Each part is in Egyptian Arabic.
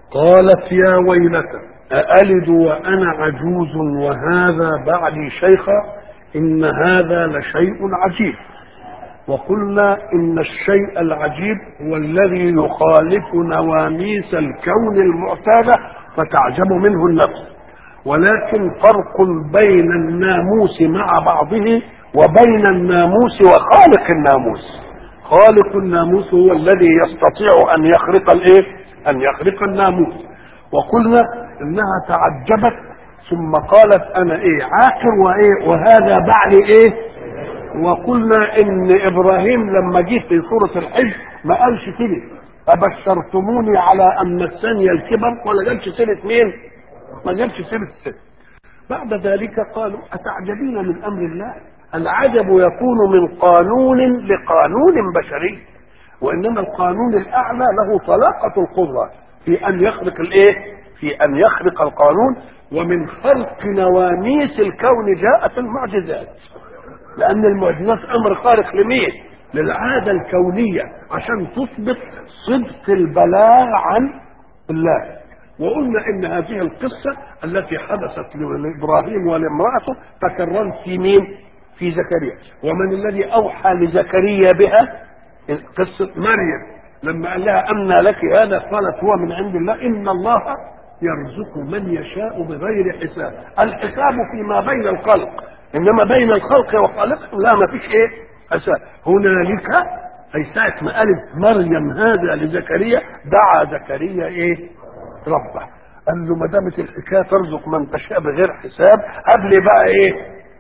قالت يا ويلتى أألد وأنا عجوز وهذا بعدي شيخا إن هذا لشيء عجيب وقلنا إن الشيء العجيب هو الذي يخالف نواميس الكون المعتادة فتعجب منه النفس ولكن فرق بين الناموس مع بعضه وبين الناموس وخالق الناموس خالق الناموس هو الذي يستطيع ان يخرق الايه ان يخرق الناموس وقلنا انها تعجبت ثم قالت انا ايه عاقر وايه وهذا بعد ايه وقلنا ان ابراهيم لما جه في سوره الحج ما قالش كده ابشرتموني على ان مسني الكبر ولا جابش سيره مين ما جابش سيره الست بعد ذلك قالوا اتعجبين من امر الله العجب يكون من قانون لقانون بشري وانما القانون الاعلى له طلاقه القدره في ان يخرق الايه في ان يخرق القانون ومن خلق نواميس الكون جاءت المعجزات لان المعجزات امر خارق لمين للعاده الكونيه عشان تثبت صدق البلاغ عن الله وقلنا ان هذه القصه التي حدثت لابراهيم ولامراته تكررت في مين في زكريا ومن الذي اوحى لزكريا بها قصه مريم لما قال لها امنى لك هذا قالت هو من عند الله ان الله يرزق من يشاء بغير حساب الحساب فيما بين الخلق انما بين الخلق وخالقهم لا ما فيش ايه حساب هنالك اي ساعه ما قالت مريم هذا لزكريا دعا زكريا ايه ربه قال له ما دامت الحكايه ترزق من تشاء بغير حساب هب لي بقى ايه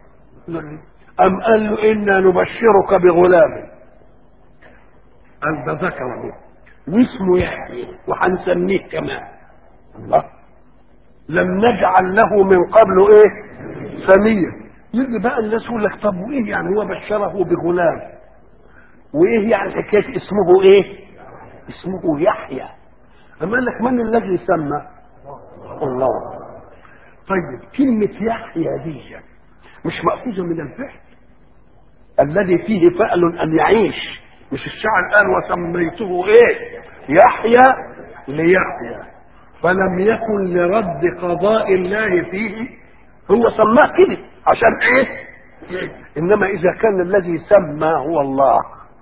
ام قال له انا نبشرك بغلام قال ده ذكره واسمه يحيى وهنسميه كمان الله لم نجعل له من قبل ايه سميا يجي بقى الناس يقول لك طب وايه يعني هو بشره بغلام وايه يعني حكايه اسمه ايه اسمه يحيى أما قال لك من الذي سمى الله طيب كلمة يحيى دي مش مأخوذة من الفعل الذي فيه فعل أن يعيش مش الشاعر قال وسميته إيه يحيى ليحيى فلم يكن لرد قضاء الله فيه هو سماه كده عشان ايه انما اذا كان الذي سمى هو الله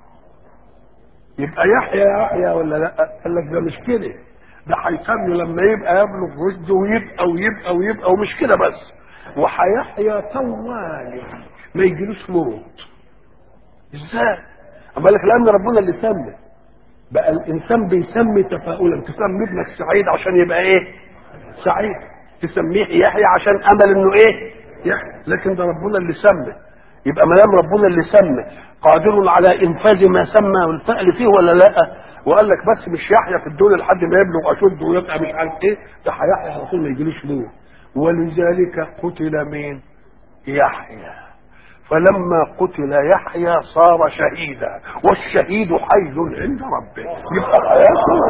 يبقى يحيى يحيى ولا لا قال لك ده مش كده ده هيسمي لما يبقى يبلغ رشده ويبقى ويبقى ويبقى ومش كده بس وهيحيى طوالي ما يجيلوش موت ازاي؟ اما لك لان ربنا اللي سمى بقى الانسان بيسمي تفاؤلا تسمي ابنك سعيد عشان يبقى ايه؟ سعيد تسميه يحيى عشان امل انه ايه؟ يحيى لكن ده ربنا اللي سمى يبقى ما دام ربنا اللي سمى قادر على انفاذ ما سمى والفعل فيه ولا لا؟ وقال لك بس مش يحيى في الدنيا لحد ما يبلغ اشده ويبقى مش عارف ايه ده هيحيى على طول ما يجيلوش موت ولذلك قتل مين؟ يحيى فلما قتل يحيى صار شهيدا والشهيد حي عند ربه يبقى حياته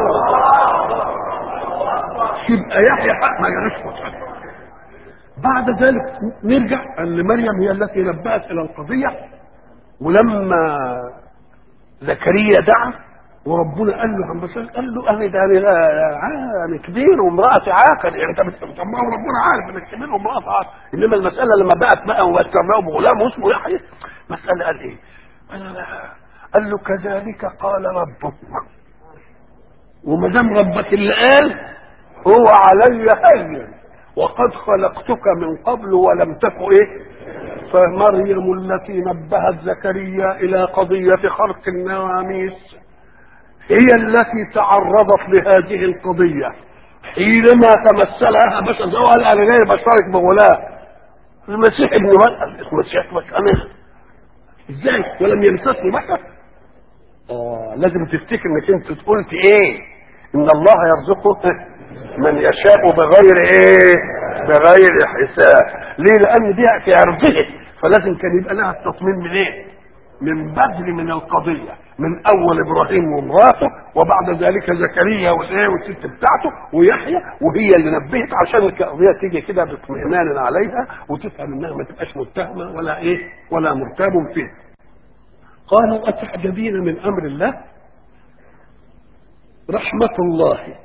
يبقى يحيى حق ما جالوش قتل بعد ذلك نرجع ان مريم هي التي نبأت الى القضيه ولما زكريا دعا وربنا قال له عم بشر قال له انا ده انا انا كبير وامراتي عاقل يعني انت بتسمعه ربنا عارف انك كبير وامراتي عاقل انما المساله لما بقت بقى وتسمعه بغلام واسمه يحيى مساله قال ايه؟ قال له كذلك قال ربك وما دام ربك اللي قال هو علي هين وقد خلقتك من قبل ولم تك ايه؟ فمريم التي نبهت زكريا الى قضيه خلق النواميس هي التي تعرضت لهذه القضية حينما تمثلها بشر قال انا جاي بشارك بغلام المسيح ابن مريم المسيح بس انا ازاي ولم يمسسني بشر اه لازم تفتكر انك انت قلت ايه ان الله يرزقه من يشاء بغير ايه بغير حساب ليه لان دي في عرضه فلازم كان يبقى لها التصميم من ايه من بدل من القضية من أول إبراهيم ومراته وبعد ذلك زكريا والإيه والست بتاعته ويحيى وهي اللي نبهت عشان القضية تيجي كده باطمئنان عليها وتفهم إنها ما تبقاش متهمة ولا إيه ولا مرتاب فيه. قالوا أتعجبين من أمر الله رحمة الله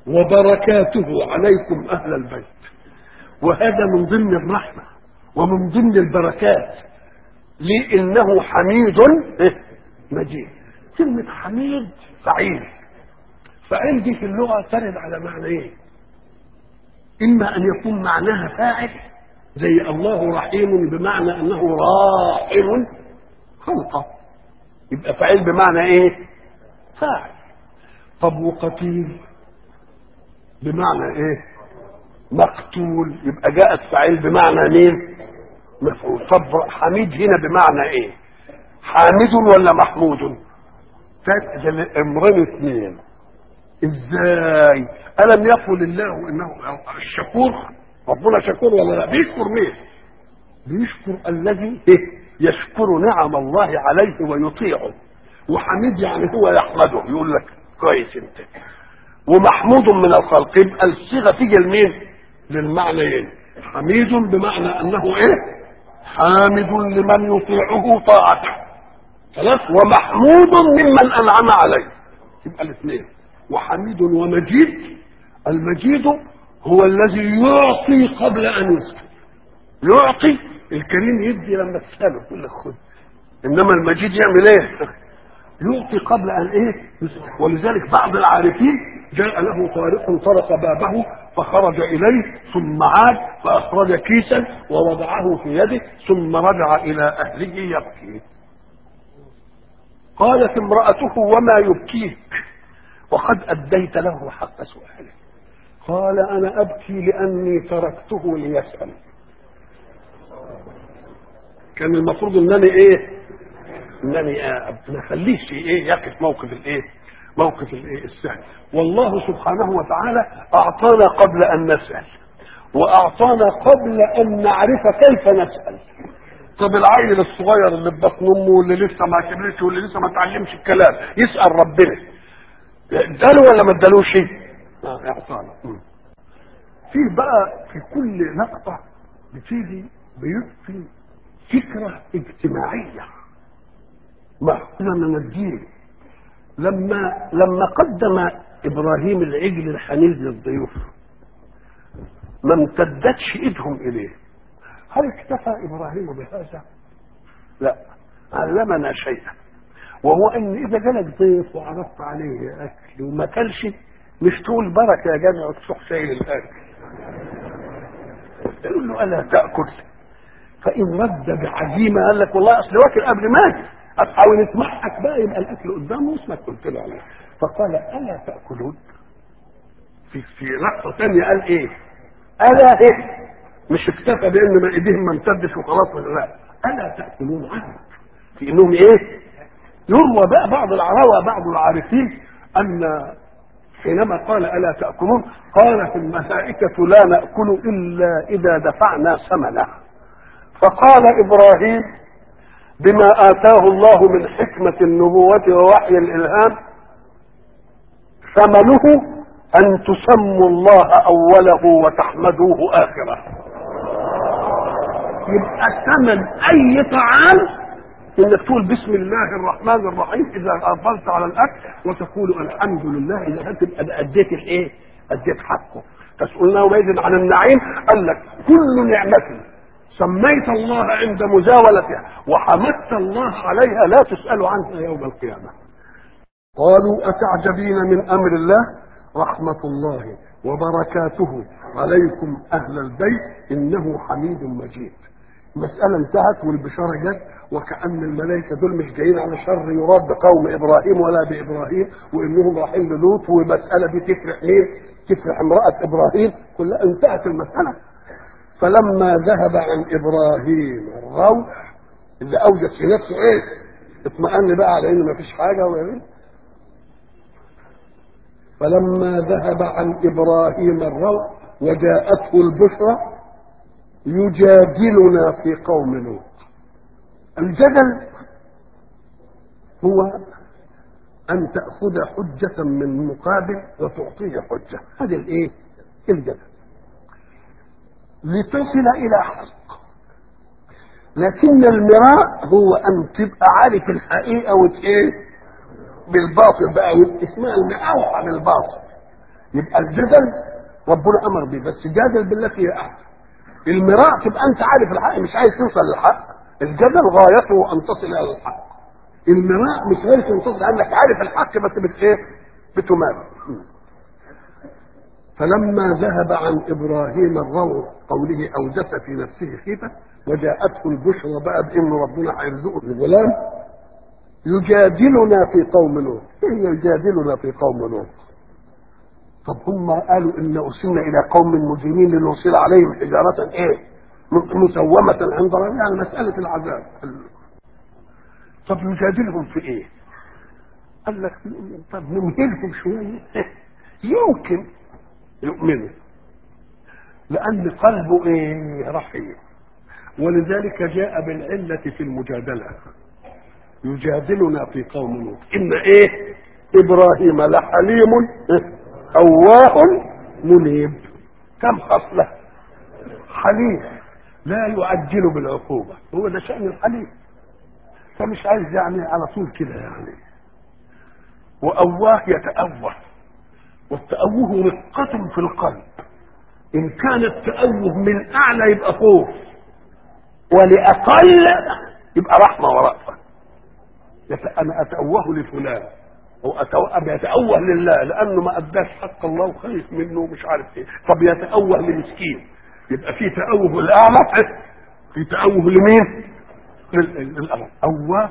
وبركاته عليكم أهل البيت وهذا من ضمن الرحمة ومن ضمن البركات لأنه حميد مجيد كلمة حميد فعيل فعيل دي في اللغة ترد على معنى ايه إما أن يكون معناها فاعل زي الله رحيم بمعنى أنه راحم خلقه يبقى فاعل بمعنى ايه فاعل طب وقتيل بمعنى ايه مقتول يبقى جاءت فاعل بمعنى مين مفعول طب حميد هنا بمعنى ايه حامد ولا محمود امرين اثنين ازاي الم يقل الله انه الشكور ربنا شكور ولا لا بيشكر مين بيشكر الذي يشكر نعم الله عليه ويطيعه وحميد يعني هو يحمده يقول لك كويس انت ومحمود من الخلق يبقى الصيغه تيجي لمين للمعنيين حميد بمعنى انه ايه حامد لمن يطيعه طاعته خلاص ومحمود ممن انعم عليه يبقى الاثنين وحميد ومجيد المجيد هو الذي يعطي قبل ان يسأل يعطي الكريم يدي لما تسأله يقول لك خد انما المجيد يعمل ايه يعطي قبل ان ايه يسأل ولذلك بعض العارفين جاء له طارق طرق بابه فخرج اليه ثم عاد فاخرج كيسا ووضعه في يده ثم رجع الى اهله يبكي قالت امرأته وما يبكيك وقد أديت له حق سؤاله قال أنا أبكي لأني تركته ليسأل كان المفروض أنني إيه أنني ما أخليش إيه يقف موقف الإيه موقف الإيه السهل والله سبحانه وتعالى أعطانا قبل أن نسأل وأعطانا قبل أن نعرف كيف نسأل طب العيل الصغير اللي في بطن امه واللي لسه ما كبرش واللي لسه ما اتعلمش الكلام يسال ربنا اداله ولا ما ادالوش؟ اه اعطانا في بقى في كل لقطه بتيجي بيبقي فكره اجتماعيه مأخوذه من الدين لما لما قدم ابراهيم العجل الحنيذ للضيوف ما امتدتش ايدهم اليه هل اكتفى ابراهيم بهذا؟ لا علمنا شيئا وهو ان اذا جالك ضيف وعرضت عليه اكل وما كلش مش تقول بركه يا جامع وتروح شايل الاكل تقول له الا تاكل فان رد بعزيمه قال لك والله اصل واكل قبل ما اجي او نسمعك بقى يبقى الاكل قدامه واسمك قلت له عليه فقال الا تاكلون في في لقطه ثانيه قال ايه؟ الا ايه؟ مش اكتفى بان ما ايديهم ما امتدش وخلاص ولا لا الا تاكلون عنه في انهم ايه يروى بقى بعض العراوى بعض العارفين ان حينما قال الا تاكلون قالت الملائكه لا ناكل الا اذا دفعنا ثمنه فقال ابراهيم بما اتاه الله من حكمه النبوه ووحي الالهام ثمنه ان تسموا الله اوله وتحمدوه اخره يبقى ثمن اي طعام انك تقول بسم الله الرحمن الرحيم اذا اقبلت على الاكل وتقول الحمد لله اذا هتبقى اديت الايه؟ اديت حقه تسالنا يومئذ عن النعيم قال لك كل نعمه سميت الله عند مزاولتها وحمدت الله عليها لا تسال عنها يوم القيامه قالوا اتعجبين من امر الله رحمه الله وبركاته عليكم اهل البيت انه حميد مجيد المسألة انتهت والبشارة جت وكأن الملائكة دول مش جايين على شر يراد بقوم إبراهيم ولا بإبراهيم وإنهم رايحين للوط والمسألة دي تفرح مين؟ تفرح امرأة إبراهيم كلها انتهت المسألة فلما ذهب عن إبراهيم الروح اللي أوجد في نفسه إيه؟ اطمأن بقى على إن مفيش حاجة ولا فلما ذهب عن إبراهيم الروح وجاءته البشرى يجادلنا في قوم لوط الجدل هو أن تأخذ حجة من مقابل وتعطيه حجة هذا الإيه؟ الجدل لتصل إلى حق لكن المراء هو أن تبقى عارف الحقيقة وإيه؟ بالباطل بقى اسمها المقاوحة بالباطل يبقى الجدل ربنا امر به بس جادل بالتي هي احسن المراء تبقى انت عارف الحق مش عايز توصل للحق الجدل غايته ان تصل الى الحق المراء مش غايته ان تصل انك عارف الحق بس بت ايه بتمارس فلما ذهب عن ابراهيم الروع قوله اوجس في نفسه خيفه وجاءته البشرى بقى بان ربنا هيرزقه بغلام يجادلنا في قوم لوط ايه يجادلنا في قوم لوط طب هم قالوا ان ارسلنا الى قوم مجرمين لنرسل عليهم حجاره ايه مسومه عند ربنا يعني مساله العذاب طب يجادلهم في ايه قال لك طب نمهلهم شويه يمكن يؤمنوا لان قلبه ايه رحيم ولذلك جاء بالعله في المجادله يجادلنا في قوم لوط ان ايه ابراهيم لحليم اواه منيب كم خصله حليم لا يعجل بالعقوبه هو ده شان الحليم فمش عايز يعني على طول كده يعني وأواه يتأوه والتأوه رقة في القلب إن كان التأوه من أعلى يبقى خوف ولأقل يبقى رحمة ورأفة يت... أنا أتأوه لفلان أو أتأوه يتأوه لله لأنه ما أداش حق الله وخايف منه ومش عارف إيه طب يتأوه لمسكين يبقى في تأوه الأعلى في تأوه لمين؟ للأرض أواه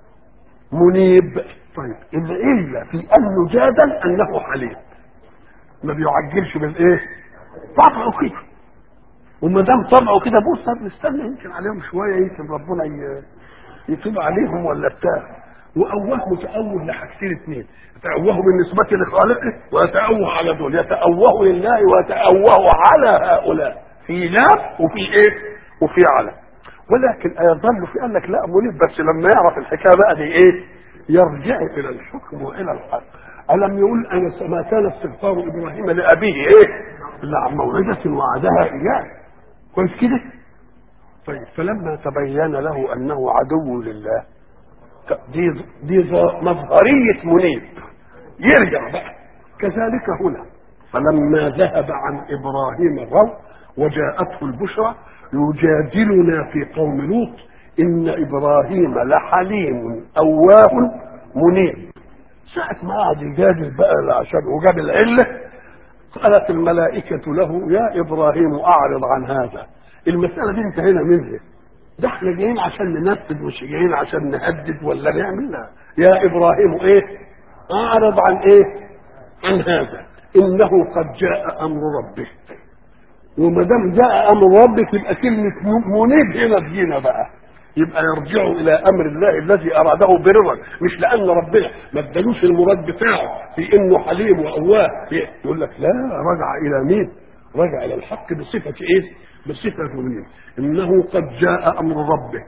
منيب طيب إلا في أن يجادل أنه حليم ما بيعجلش بالايه؟ طبعه كده وما دام طبعه كده بص طب نستنى يمكن عليهم شويه يمكن ربنا يتوب عليهم ولا بتاع وأواه متأوه لحاجتين اثنين يتأوه بالنسبة لخالقه ويتأوه على دول يتأوه لله ويتأوه على هؤلاء في لا وفي ايه؟ وفي على ولكن يظل في قال لك لا منيب بس لما يعرف الحكايه بقى دي ايه؟ يرجع الى الحكم والى الحق الم يقول انا ما كان استغفار ابراهيم لابيه ايه؟ الا عن موعده وعدها اياه كويس كده؟ طيب فلما تبين له انه عدو لله دي دي مظهريه منيب يرجع بقى كذلك هنا فلما ذهب عن ابراهيم الروع وجاءته البشرى يجادلنا في قوم لوط ان ابراهيم لحليم اواه منيب ساعة ما قعد يجادل بقى عشان وجاب العلة قالت الملائكة له يا إبراهيم أعرض عن هذا المسألة دي انتهينا منها ده احنا جايين عشان ننفذ مش جايين عشان نهدد ولا نعمل لا يا إبراهيم إيه أعرض عن إيه عن هذا إنه قد جاء أمر ربك وما دام جاء امر ربك يبقى كلمه منيب هنا تجينا بقى يبقى يرجعوا الى امر الله الذي اراده بررا مش لان ربنا ما ادالوش المراد بتاعه في انه حليم واواه يقول لك لا رجع الى مين؟ رجع الى الحق بصفه ايه؟ بصفه منيب انه قد جاء امر ربك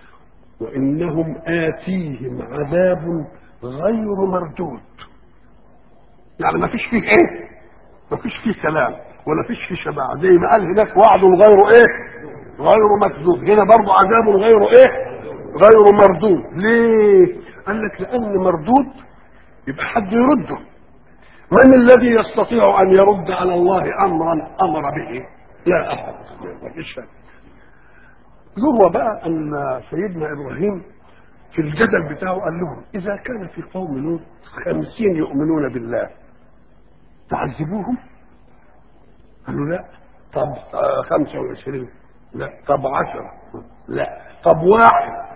وانهم اتيهم عذاب غير مردود يعني ما فيش فيه ايه؟ ما فيش فيه كلام ولا فيش في شبع زي ما قال هناك وعد غير ايه غير مكذوب هنا برضه عذاب غير ايه غير مردود ليه قال لك لان مردود يبقى حد يرده من الذي يستطيع ان يرد على الله امرا امر به لا احد مفيش يروى بقى ان سيدنا ابراهيم في الجدل بتاعه قال لهم اذا كان في قوم لوط خمسين يؤمنون بالله تعذبوهم قالوا لا طب خمسة وعشرين لا طب عشرة لا طب واحد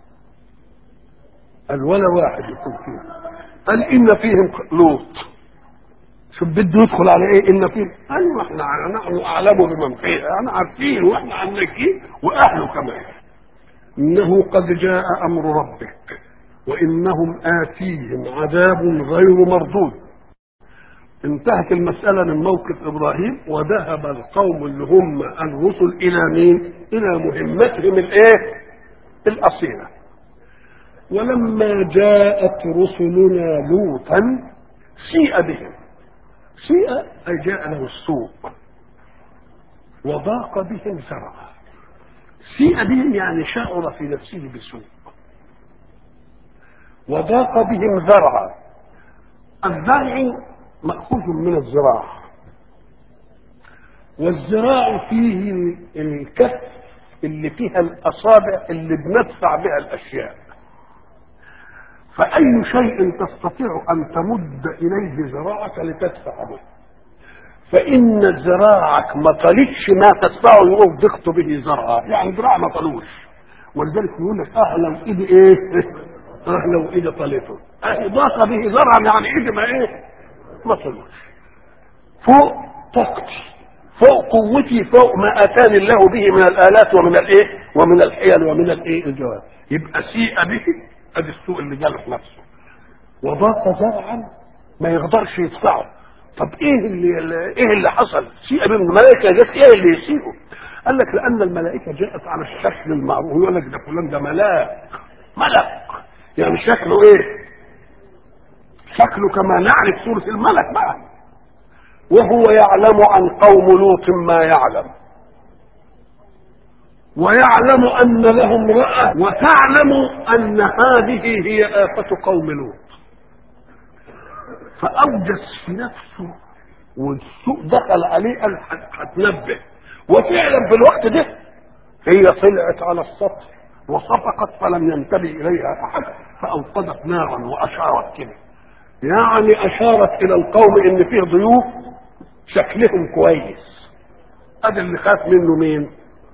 قال ولا واحد يكون فيهم قال إن فيهم لوط شوف بده يدخل على ايه ان فيهم ايوه احنا نحن اعلم بمن فيها احنا عارفين واحنا عنكين واهله كمان انه قد جاء امر ربك وانهم اتيهم عذاب غير مردود انتهت المسألة من موقف إبراهيم وذهب القوم اللي هم الرسل إلى مين؟ إلى مهمتهم الإيه؟ الأصيلة. ولما جاءت رسلنا لوطا سيء بهم. سيء أي جاء له السوء. وضاق بهم زرعا. سيء بهم يعني شعر في نفسه بسوء. وضاق بهم ذرعا. الذرع مأخوذ من الزراع والزراع فيه الكف اللي فيها الأصابع اللي بندفع بها الأشياء فأي شيء تستطيع أن تمد إليه ذراعك لتدفع به فإن ذراعك ما طالتش ما تدفعه يقوم ضغط به زرعا يعني ذراع ما طالوش ولذلك يقول لك اه لو ايدي ايه اه لو ايدي طالته اه ضاق به زرعا يعني ايدي ما ايه ما طالوش فوق طاقتي فوق قوتي فوق ما اتاني الله به من الالات ومن الايه ومن الحيل ومن الايه الجواب يبقى سيء به ادي السوء اللي جاله في نفسه وضاق زرعا ما يقدرش يدفعه طب ايه اللي ايه اللي حصل سيء بهم الملائكه جت ايه اللي يسيئوا قال لك لان الملائكه جاءت على الشكل المعروف يقول لك ده فلان ده ملاك ملك يعني شكله ايه شكله كما نعرف سوره الملك بقى وهو يعلم عن قوم لوط ما يعلم ويعلم ان لهم رأى وتعلم ان هذه هي آفة قوم لوط فأوجس في نفسه والسوء دخل عليه قال هتنبه وفعلا في الوقت ده هي طلعت على السطح وصفقت فلم ينتبه اليها احد فاوقدت نارا واشارت كده يعني اشارت الى القوم ان فيه ضيوف شكلهم كويس ادي اللي خاف منه مين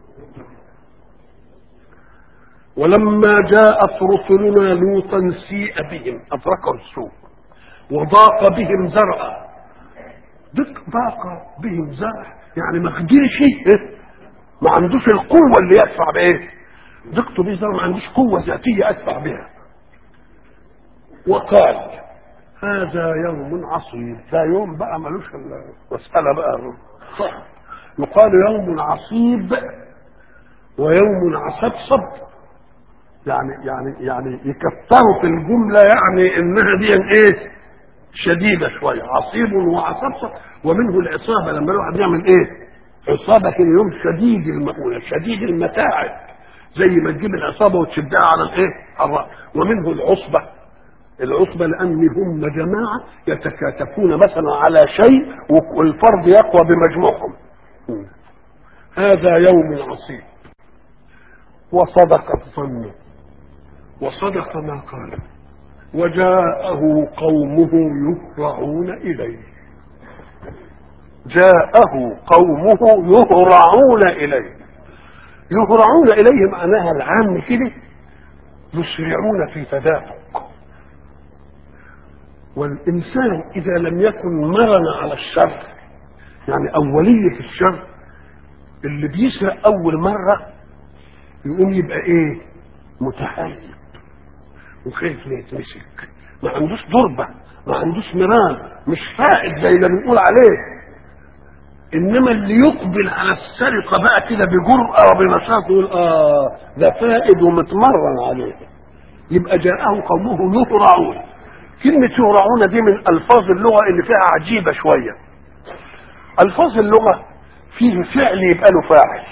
ولما جاءت رسلنا لوطا سيء بهم ادركوا السوء وضاق بهم زرعا ضاق بهم زرع يعني ما قدرش ما عندوش القوه اللي يدفع بايه ضغط به زرع ما عندوش قوه ذاتيه ادفع بها وقال هذا يوم عصيب ده يوم بقى ملوش مسألة بقى صح يقال يوم عصيب ويوم عصبصب يعني يعني يعني يكفروا في الجملة يعني انها دي ايه شديدة شوية عصيب وعصبصب ومنه العصابة لما الواحد يعمل ايه عصابة كده يوم شديد المؤونة شديد المتاعب زي ما تجيب العصابة وتشدها على الايه الرأس ومنه العصبة العصبة لأن هم جماعة يتكاتفون مثلا على شيء والفرد يقوى بمجموعهم هذا يوم عصيب وصدق الظن وصدق ما قال وجاءه قومه يهرعون إليه جاءه قومه يهرعون إليه يهرعون إليه معناها العام كده يسرعون في تدافق والإنسان إذا لم يكن مرن على الشر يعني أولية الشر اللي بيسرق أول مرة يقوم يبقى إيه متحيز وخايف لا يتمسك ما عندوش ضربة ما عندوش مران مش فائد زي ما بنقول عليه انما اللي يقبل على السرقه بقى كده بجرأه وبنشاط يقول اه ده فائد ومتمرن عليه يبقى جاءه قومه يهرعون كلمة يهرعون دي من ألفاظ اللغة اللي فيها عجيبة شوية ألفاظ اللغة فيه فعل يبقى له فاعل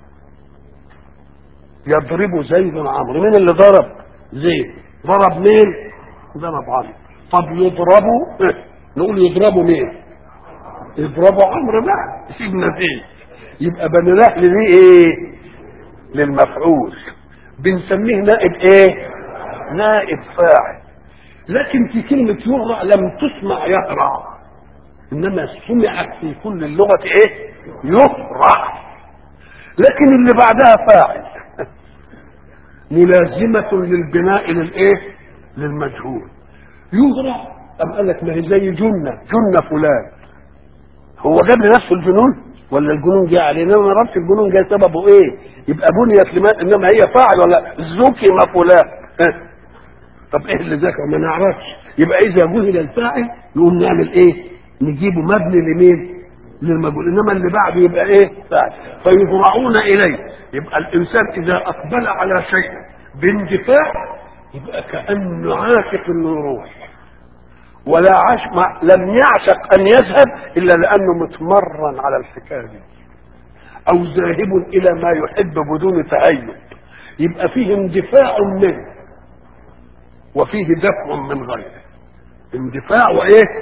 يضرب زيد عمرو مين اللي ضرب زيد ضرب مين ضرب عمرو طب يضربوا إيه؟ نقول يضربوا مين يضربوا عمرو بقى سيبنا فيه يبقى بنراه ليه ايه للمفعول بنسميه نائب ايه نائب فاعل لكن في كلمة يهرع لم تسمع يهرع انما سمعت في كل اللغة ايه يهرع لكن اللي بعدها فاعل ملازمة للبناء للايه للمجهول يهرع أم قال لك ما هي زي جنة جنة فلان هو جاب لنفسه الجنون ولا الجنون جه عليه انما ما عرفش الجنون جه سببه ايه يبقى بنيت لما انما هي فاعل ولا زكم فلان ها؟ طب ايه اللي ذكر ما نعرفش يبقى اذا جهل الفاعل نقوم نعمل ايه نجيبه مبني لمين للمجهول انما اللي بعده يبقى ايه فاعل فيهرعون اليه يبقى الانسان اذا اقبل على شيء باندفاع يبقى كانه عاشق انه يروح ولا عاش ما لم يعشق ان يذهب الا لانه متمرن على الحكايه دي او ذاهب الى ما يحب بدون تهيب يبقى فيه اندفاع منه وفيه دفع من غيره اندفاع وايه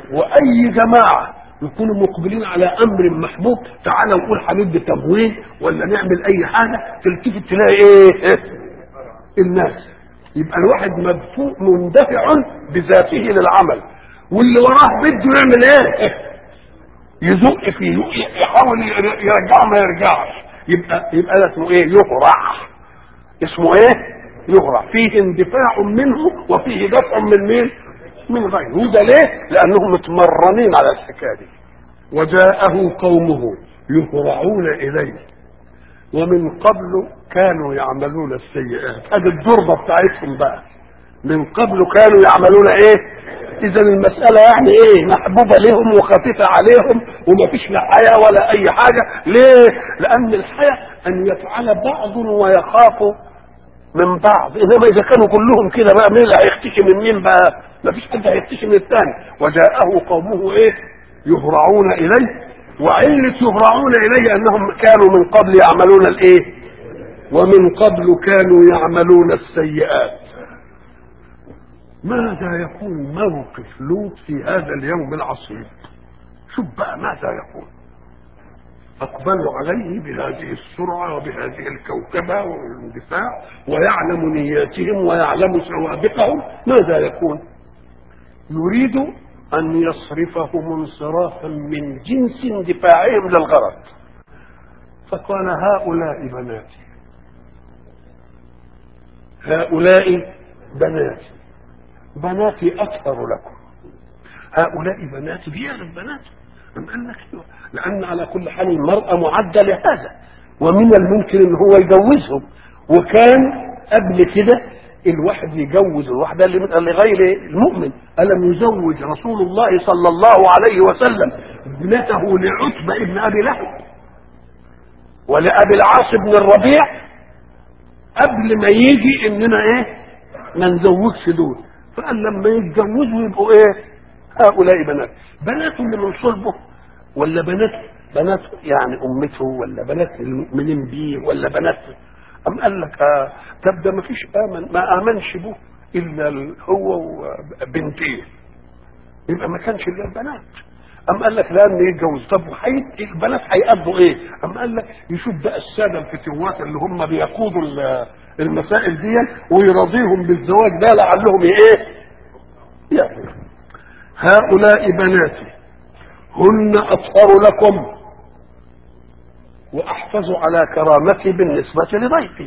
واي جماعه يكونوا مقبلين على امر محبوب تعالى نقول هندي تمويل ولا نعمل اي حاجه تلتفت تلاقي ايه الناس يبقى الواحد مدفوع مندفع بذاته للعمل واللي وراه بده يعمل ايه يزق فيه يحاول يرجع ما يرجعش يبقى يبقى ده اسمه ايه يقرع اسمه ايه يقرع فيه اندفاع منه وفيه دفع من مين من غيره وده ليه لانهم متمرنين على الحكايه دي وجاءه قومه يهرعون اليه ومن قبل كانوا يعملون السيئات هذه الدربه بتاعتهم بقى من قبل كانوا يعملون ايه اذا المساله يعني ايه محبوبه لهم وخفيفه عليهم وما فيش لا حياه ولا اي حاجه ليه لان الحياه ان يفعل بعض ويخاف من بعض انما اذا كانوا كلهم كده بقى مين اللي هيختشي من مين بقى ما فيش حد هيختشي من الثاني وجاءه قومه ايه يهرعون اليه وعلة يهرعون اليه انهم كانوا من قبل يعملون الايه ومن قبل كانوا يعملون السيئات ماذا يكون موقف لوط في هذا اليوم العصيب شوف بقى ماذا يقول أقبلوا عليه بهذه السرعة وبهذه الكوكبة والاندفاع ويعلم نياتهم ويعلم سوابقهم ماذا يكون يريد أن يصرفهم انصرافا من جنس اندفاعهم للغرض فقال هؤلاء بناتي هؤلاء بناتي بناتي أطهر لكم هؤلاء بناتي بيعرف بناتي أم قال لك أيوة. لأن على كل حال المرأة معدة لهذا ومن الممكن أن هو يجوزهم وكان قبل كده الواحد يجوز الواحدة لغير المؤمن ألم يزوج رسول الله صلى الله عليه وسلم ابنته لعتبة ابن أبي لهب ولأبي العاص بن الربيع قبل ما يجي إننا إيه ما نزوجش دول فقال لما يتجوزوا يبقوا إيه هؤلاء بنات بنات اللي من صلبه ولا بنات بنات يعني امته ولا بنات المؤمنين بيه ولا بنات أم قال لك آه طب ده ما فيش آمن ما آمنش به إلا هو وبنتيه يبقى ما كانش إلا البنات أم قال لك لأن يتجوز طب وحي البنات هيقضوا إيه؟ أم قال لك يشوف بقى السادة الفتوات اللي هم بيقودوا المسائل دي ويرضيهم بالزواج ده لعلهم إيه؟ يعني هؤلاء بناتي هن أطهر لكم وأحفظ على كرامتي بالنسبة لضيفي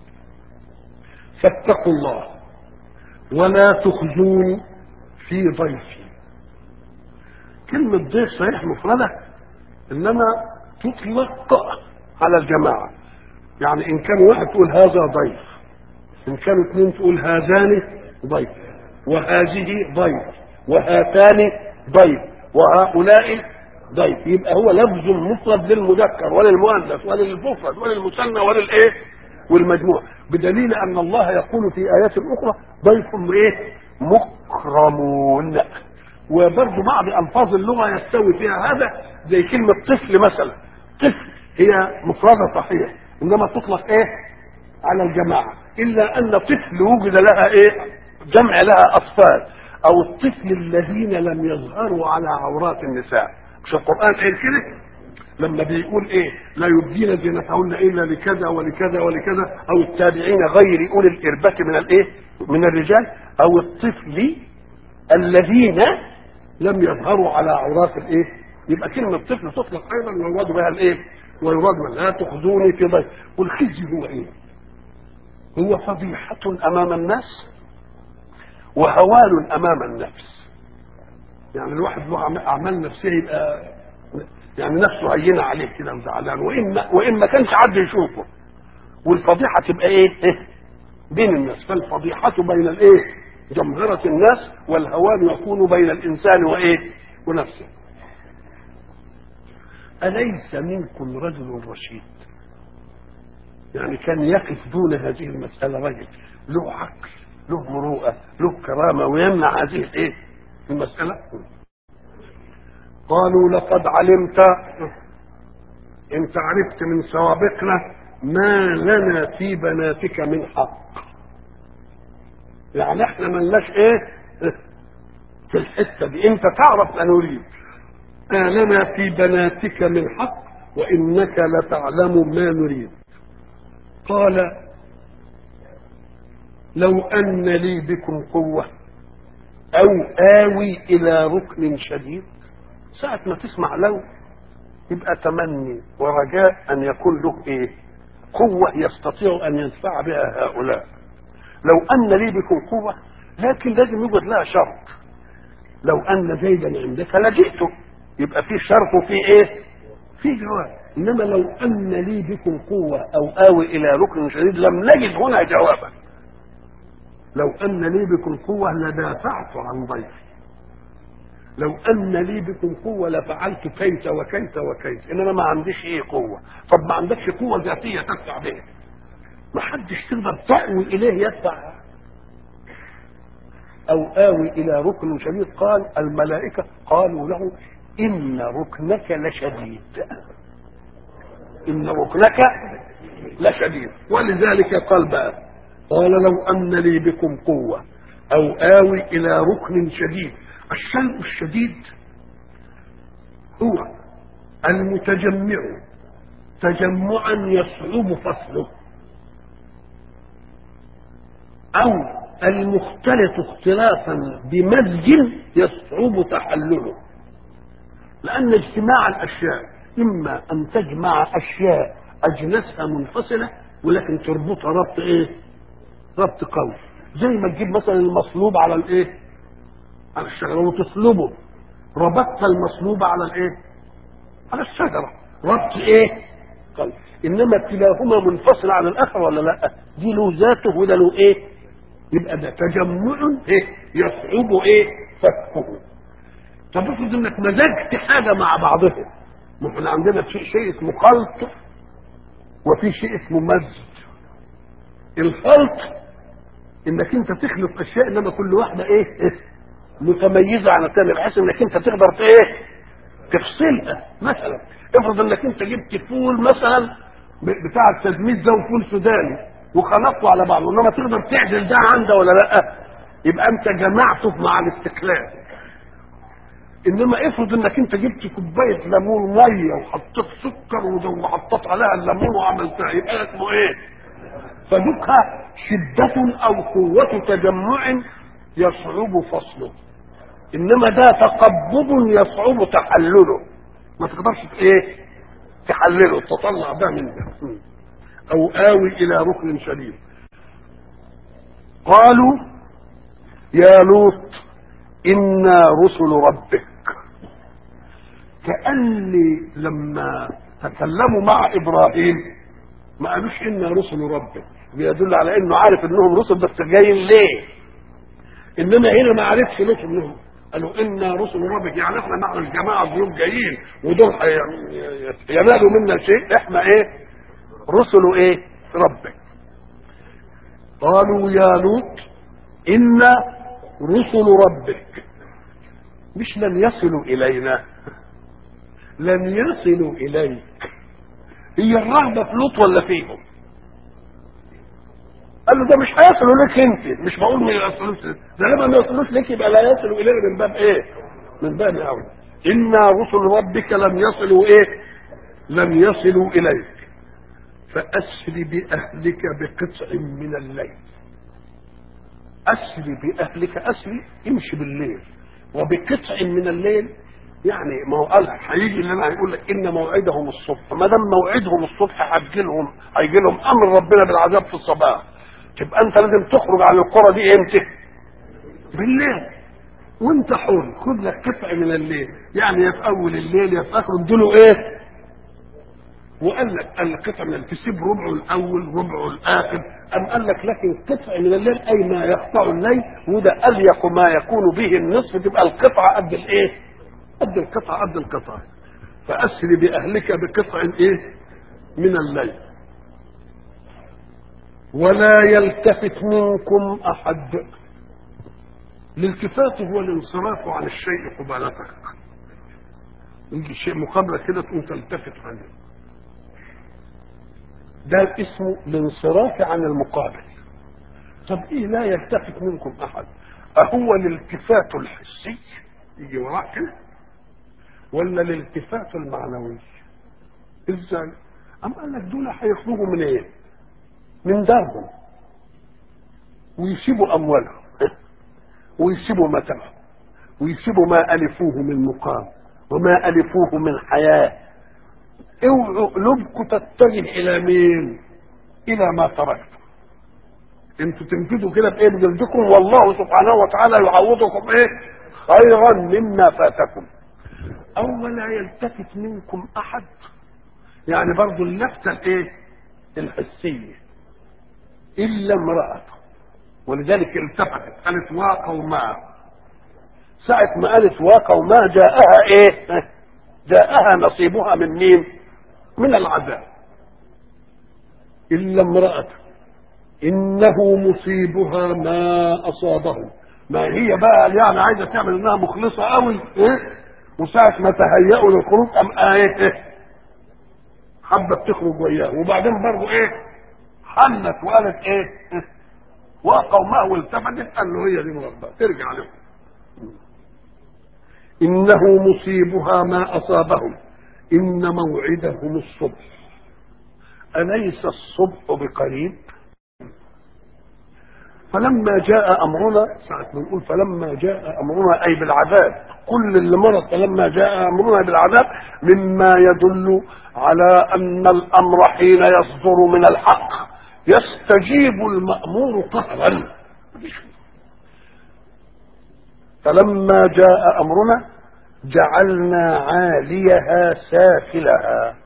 فاتقوا الله ولا تخزون في ضيفي كلمة ضيف صحيح مفردة إنما تطلق على الجماعة يعني إن كان واحد تقول هذا ضيف إن كانوا اثنين تقول هذان ضيف وهذه ضيف وهاتان ضيف وهؤلاء ضيف يبقى هو لفظ مفرد للمذكر وللمؤنث وللمفرد وللمثنى وللايه والمجموع بدليل ان الله يقول في ايات اخرى ضيف ايه مكرمون وبرضه بعض الفاظ اللغه يستوي فيها هذا زي كلمه طفل مثلا طفل هي مفرده صحيح انما تطلق ايه على الجماعه الا ان طفل وجد لها ايه جمع لها اطفال او الطفل الذين لم يظهروا على عورات النساء مش القران قال كده لما بيقول ايه لا يبدين زينتهن الا لكذا ولكذا ولكذا او التابعين غير اولي الاربه من الايه من الرجال او الطفل الذين لم يظهروا على عورات الايه يبقى كلمه طفل تطلق ايضا ويراد بها الايه ويراد بها لا تخزوني في ضيف والخزي هو ايه هو فضيحه امام الناس وهوان امام النفس يعني الواحد له اعمال نفسيه يبقى يعني نفسه هينه عليه كده وزعلان وان وان ما كانش حد يشوفه والفضيحه تبقى ايه؟ إيه؟ بين الناس فالفضيحه بين الايه؟ جمهرة الناس والهوان يكون بين الانسان وايه؟ ونفسه. أليس منكم رجل رشيد؟ يعني كان يقف دون هذه المسألة رجل له عقل له مروءة له كرامة ويمنع هذه الايه؟ المسألة قالوا لقد علمت انت عرفت من سوابقنا ما لنا في بناتك من حق يعني احنا ملناش ايه في الحته دي انت تعرف ما نريد ما لنا في بناتك من حق وانك لتعلم ما نريد قال لو ان لي بكم قوه او اوي الى ركن شديد ساعه ما تسمع لو يبقى تمني ورجاء ان يكون له ايه قوه يستطيع ان ينفع بها هؤلاء لو ان لي بكم قوه لكن لازم يوجد لها شرط لو ان زيدا عندك لجئته يبقى في شرط وفي ايه في جواب انما لو ان لي بكم قوه او اوي الى ركن شديد لم نجد هنا جوابا لو ان لي بكم قوه لدافعت عن ضيفي لو ان لي بكم قوه لفعلت كيت وكيت وكيت انما ما عنديش ايه قوه طب ما عندكش قوه ذاتيه تدفع بها ما حدش تقدر تأوي اليه يدفع او اوي الى ركن شديد قال الملائكه قالوا له ان ركنك لشديد ان ركنك لشديد ولذلك قال بقى قال لو ان لي بكم قوه او اوي الى ركن شديد الشيء الشديد هو المتجمع تجمعا يصعب فصله او المختلط اختلافا بمزج يصعب تحلله لان اجتماع الاشياء اما ان تجمع اشياء اجناسها منفصله ولكن تربطها ربط ايه ربط قوي زي ما تجيب مثلا المصلوب على الايه على الشجره وتصلبه ربطت المصلوب على الايه على الشجره ربط ايه قوي انما كلاهما منفصل عن الاخر ولا لا دي له ذاته وده له ايه يبقى ده تجمع ايه يصعب ايه فكه طب افرض انك مزجت حاجه مع بعضها ما احنا عندنا في شيء اسمه خلط وفي شيء اسمه مزج الخلط انك انت تخلط اشياء انما كل واحده ايه, إيه؟ متميزه عن الثانيه بحيث انك انت تقدر ايه تفصلها مثلا افرض انك انت جبت فول مثلا بتاع التدمير ده وفول سوداني وخلطته على بعضه انما تقدر تعدل ده عن ده ولا لا يبقى انت جمعته مع الاستقلال انما افرض انك انت جبت كوبايه ليمون ميه وحطيت سكر وحطيت عليها الليمون وعملتها يبقى اسمه ايه فذوقها شدة أو قوة تجمع يصعب فصله إنما ده تقبض يصعب تحلله ما تقدرش ايه تحلله تطلع ده من ده أو آوي إلى ركن شديد قالوا يا لوط إنا رسل ربك كأني لما تكلموا مع إبراهيم ما قالوش إنا رسل ربك بيدل على إنه عارف إنهم رسل بس جايين ليه إنما هنا ما عرفش ليه إنهم قالوا إنا رسل ربك يعني إحنا معنا الجماعة ضيوف جايين ودول ينالوا منا شيء إحنا إيه رسل ايه ربك قالوا يا لوط إنا رسل ربك مش لن يصلوا إلينا لن يصلوا إليك هي الرهبة في لوط ولا فيهم قال له ده مش هيصلوا لك انت مش بقول ما يصلوش ده لما ما يصلوش لك يبقى لا يصلوا الينا من باب ايه من باب اولى انا رسل ربك لم يصلوا ايه لم يصلوا اليك فأسر بأهلك بقطع من الليل أسر بأهلك أسري امشي بالليل وبقطع من الليل يعني ما هو قال هيجي اللي انا هيقول لك ان موعدهم الصبح ما دام موعدهم الصبح هيجي لهم هيجي لهم امر ربنا بالعذاب في الصباح تبقى انت لازم تخرج عن القرى دي امتى؟ بالليل وانت حر خد لك قطع من الليل يعني يا في اول الليل يا في اخر اديله ايه؟ وقال لك القطع من تسيب ربعه الاول ربعه الاخر ام قال لك لكن قطع من الليل اي ما يقطع الليل وده اليق ما يكون به النصف تبقى القطعه قد الايه؟ قد القطعه قد القطعه فاسر باهلك بقطع ايه؟ من الليل ولا يلتفت منكم احد الالتفات هو الانصراف عن الشيء قبالتك يجي شيء مقابله كده تقوم تلتفت عنه ده اسمه الانصراف عن المقابل طب ايه لا يلتفت منكم احد أهو الالتفات الحسي يجي وراء كده ولا الالتفات المعنوي ازاي أم قال لك دول هيخرجوا من ايه من دارهم ويسيبوا اموالهم ويسيبوا متاعهم ويسيبوا ما الفوه من مقام وما الفوه من حياه اوعوا قلوبكم تتجه الى مين الى ما تركتم انتوا تنفذوا كده بايه بجلدكم والله سبحانه وتعالى يعوضكم ايه خيرا مما فاتكم او ولا يلتفت منكم احد يعني برضو اللفتة الايه الحسية الا امرأته ولذلك التفتت قالت وقوما ساعة ما قالت وقوما جاءها ايه جاءها نصيبها من مين من العذاب الا امرأته انه مصيبها ما اصابهم ما هي بقى يعني عايزه تعمل انها مخلصه قوي إيه؟ وساعه ما تهيأوا للخروج ام ايه إيه؟ حبه تخرج وياه وبعدين برضه ايه حنت وقالت ايه, إيه؟ وقومه والتفتت قال له هي دي مربى ترجع لهم انه مصيبها ما اصابهم ان موعدهم الصبح اليس الصبح بقريب فلما جاء امرنا ساعة ما نقول فلما جاء امرنا اي بالعذاب كل اللي مرض فلما جاء امرنا بالعذاب مما يدل على ان الامر حين يصدر من الحق يستجيب المامور قهرا فلما جاء امرنا جعلنا عاليها سافلها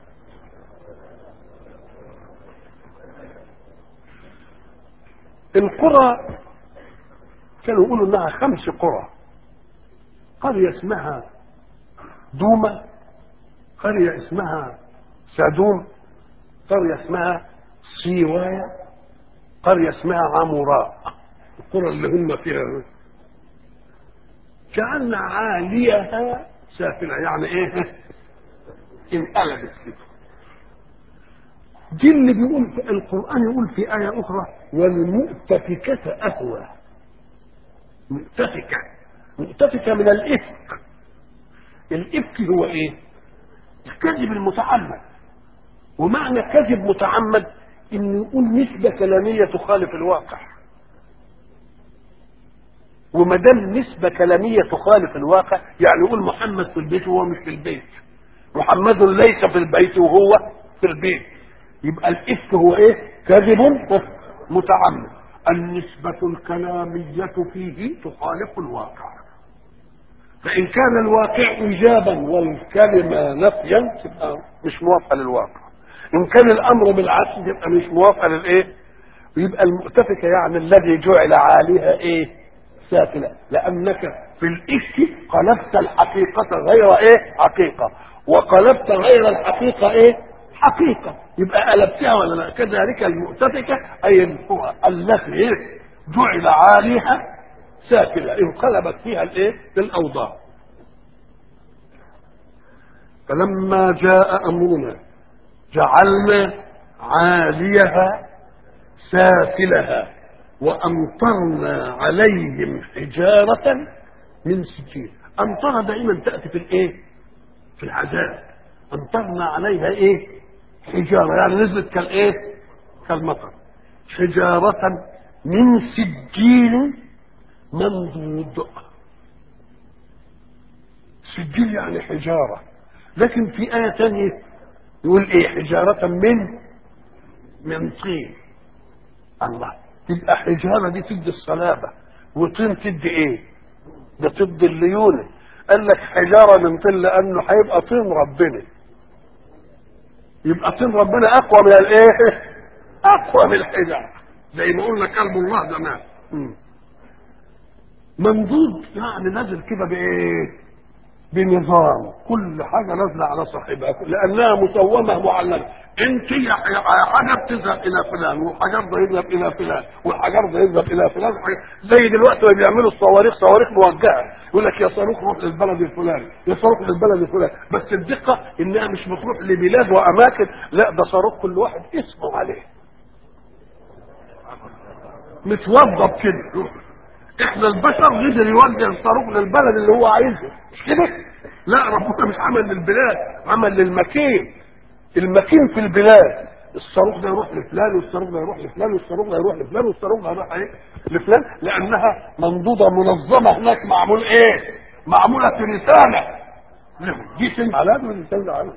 القرى كانوا يقولوا انها خمس قرى قرية اسمها دومة قرية اسمها سادوم قرية اسمها سيوايا قرية اسمها عموراء القرى اللي هم فيها جعلنا عاليها سافلة يعني ايه انقلبت كده دي اللي بيقول في القرآن يقول في آية أخرى والمؤتفكة أهوى مؤتفكة مؤتفكة من الإفك الإفك هو إيه؟ الكذب المتعمد ومعنى كذب متعمد إنه يقول نسبة كلامية تخالف الواقع وما دام نسبة كلامية تخالف الواقع يعني يقول محمد في البيت وهو مش في البيت محمد ليس في البيت وهو في البيت يبقى الإفك هو إيه؟ كذب متعمد النسبة الكلامية فيه تخالف الواقع فإن كان الواقع إيجابا والكلمة نفيا تبقى مش موافقة للواقع إن كان الأمر بالعكس يبقى مش موافقة للإيه؟ يبقى المؤتفكة يعني الذي جعل عاليها إيه؟ سافلة لأنك في الإفك قلبت الحقيقة غير إيه؟ حقيقة وقلبت غير الحقيقة إيه؟ حقيقة يبقى قلبتها ولا لا كذلك المؤتفكة أي التي جعل عاليها سافلة انقلبت فيها الايه الاوضاع فلما جاء امرنا جعلنا عاليها سافلها وامطرنا عليهم حجارة من سجيل امطر دائما تأتي في الايه في العذاب امطرنا عليها ايه حجارة يعني نزلت كالايه كالمطر حجارة من سجيل منضود سجيل يعني حجارة لكن في آية تانية يقول ايه حجارة من من طين الله تبقى حجارة دي تدي الصلابة وطين تدي ايه ده تدي الليونة قال لك حجارة من طين لأنه هيبقى طين ربنا يبقى طين ربنا أقوى من الايه أقوى من الحجارة زي ما قلنا كلب الله زمان ممدود يعني نازل كده بايه بنظام كل حاجه نازله على صاحبها لانها مسومه معلمه انت حجر تذهب الى فلان والحجر ده يذهب الى فلان والحجر ده يذهب الى فلان زي دلوقتي ما بيعملوا الصواريخ صواريخ موجهه يقول لك يا صاروخ روح للبلد الفلاني يا صاروخ للبلد الفلاني بس الدقه انها مش بتروح لبلاد واماكن لا ده صاروخ كل واحد اسمه عليه متوظف كده احنا البشر قدر يوجه الصاروخ للبلد اللي هو عايزها مش كده؟ لا ربنا مش عمل للبلاد عمل للمكين المكين في البلاد الصاروخ ده يروح لفلان والصاروخ ده يروح لفلان والصاروخ ده يروح لفلان والصاروخ ده يروح ايه لفلان لانها منضوده منظمه هناك معمول ايه معموله في رساله دي سن علامه ودي سن علامه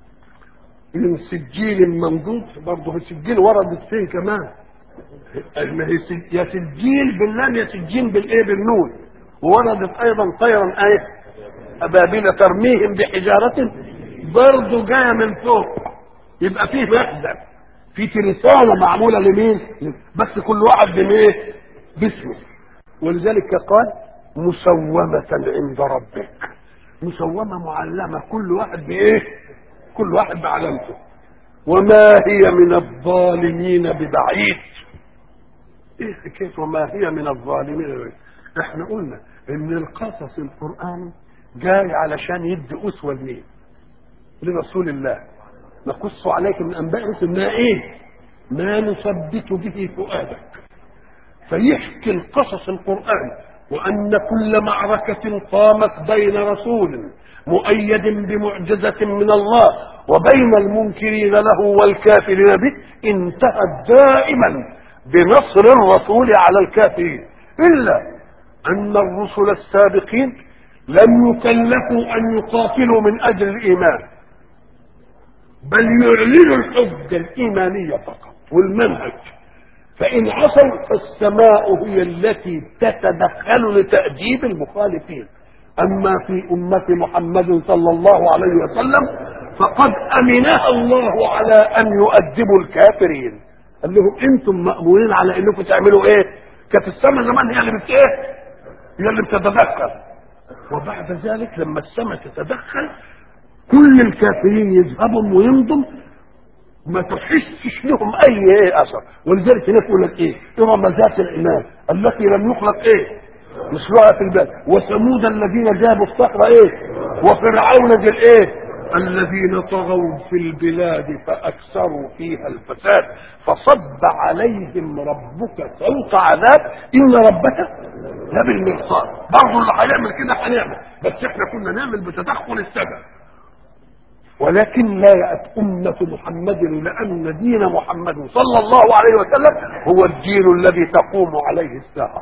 من سجيل ممدود برضه السجيل وردت فين كمان ما هي سج- يا سجيل باللام يا سجين بالايه بالنون ووردت ايضا طيرا ايه ابابيل ترميهم بحجاره برضه جايه من فوق يبقى فيه مخزن في رساله معموله لمين بس كل واحد بايه باسمه ولذلك قال مسومة عند ربك مسومة معلمة كل واحد بإيه كل واحد بعلامته وما هي من الظالمين ببعيد ايه حكايه وما هي من الظالمين ببعيد احنا قلنا ان القصص القرآني جاي علشان يدي أسوة لمين لرسول الله نقص عليك من أنباء رسل ما إيه ما نثبت به فؤادك فيحكي القصص القرآن وأن كل معركة قامت بين رسول مؤيد بمعجزة من الله وبين المنكرين له والكافرين به انتهت دائما بنصر الرسول على الكافرين إلا أن الرسل السابقين لم يكلفوا أن يقاتلوا من أجل الإيمان بل يعلنوا الحجة الإيمانية فقط والمنهج فإن عصوا فالسماء هي التي تتدخل لتأديب المخالفين أما في أمة محمد صلى الله عليه وسلم فقد أمنها الله على أن يؤدبوا الكافرين قال لهم أنتم مأمونين على أنكم تعملوا إيه كانت السماء زمان هي اللي بت إيه هي اللي بتتدخل وبعد ذلك لما السماء تتدخل كل الكافرين يذهبوا ويمضوا ما تحسش لهم اي ايه اثر ولذلك هناك يقول لك ايه ارم ذات العناد التي لم يخلق ايه مثلها في البلد وثمود الذين جابوا الصخر ايه وفرعون ذي الايه الذين طغوا في البلاد فاكثروا فيها الفساد فصب عليهم ربك سوط عذاب ان ربك لبالمرصاد برضه اللي هيعمل كده هنعمل بس احنا كنا نعمل بتدخل السبب ولكن لا يأت أمة محمد لأن دين محمد صلى الله عليه وسلم هو الدين الذي تقوم عليه الساعة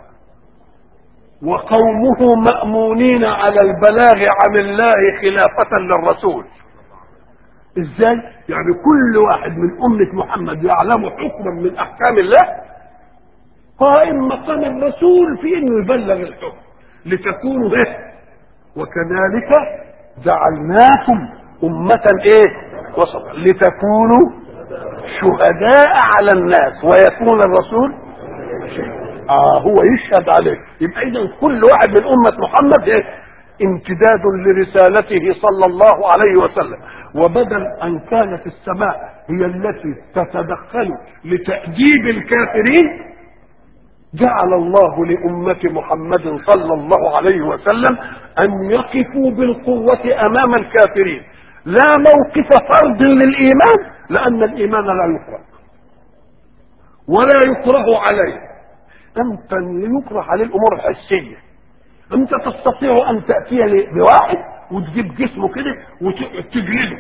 وقومه مأمونين على البلاغ عن الله خلافة للرسول ازاي يعني كل واحد من أمة محمد يعلم حكما من أحكام الله قائم مقام الرسول في انه يبلغ الحكم لتكونوا ايه وكذلك جعلناكم أمة إيه؟ وسط لتكونوا شهداء على الناس ويكون الرسول آه هو يشهد عليه يبقى إذا كل واحد من أمة محمد إيه؟ امتداد لرسالته صلى الله عليه وسلم وبدل أن كانت السماء هي التي تتدخل لتأديب الكافرين جعل الله لأمة محمد صلى الله عليه وسلم أن يقفوا بالقوة أمام الكافرين لا موقف فرض للإيمان لأن الإيمان لا يكره ولا يكره عليه أنت يكره عليه الأمور الحسية أنت تستطيع أن تأتي بواحد وتجيب جسمه كده وتجلده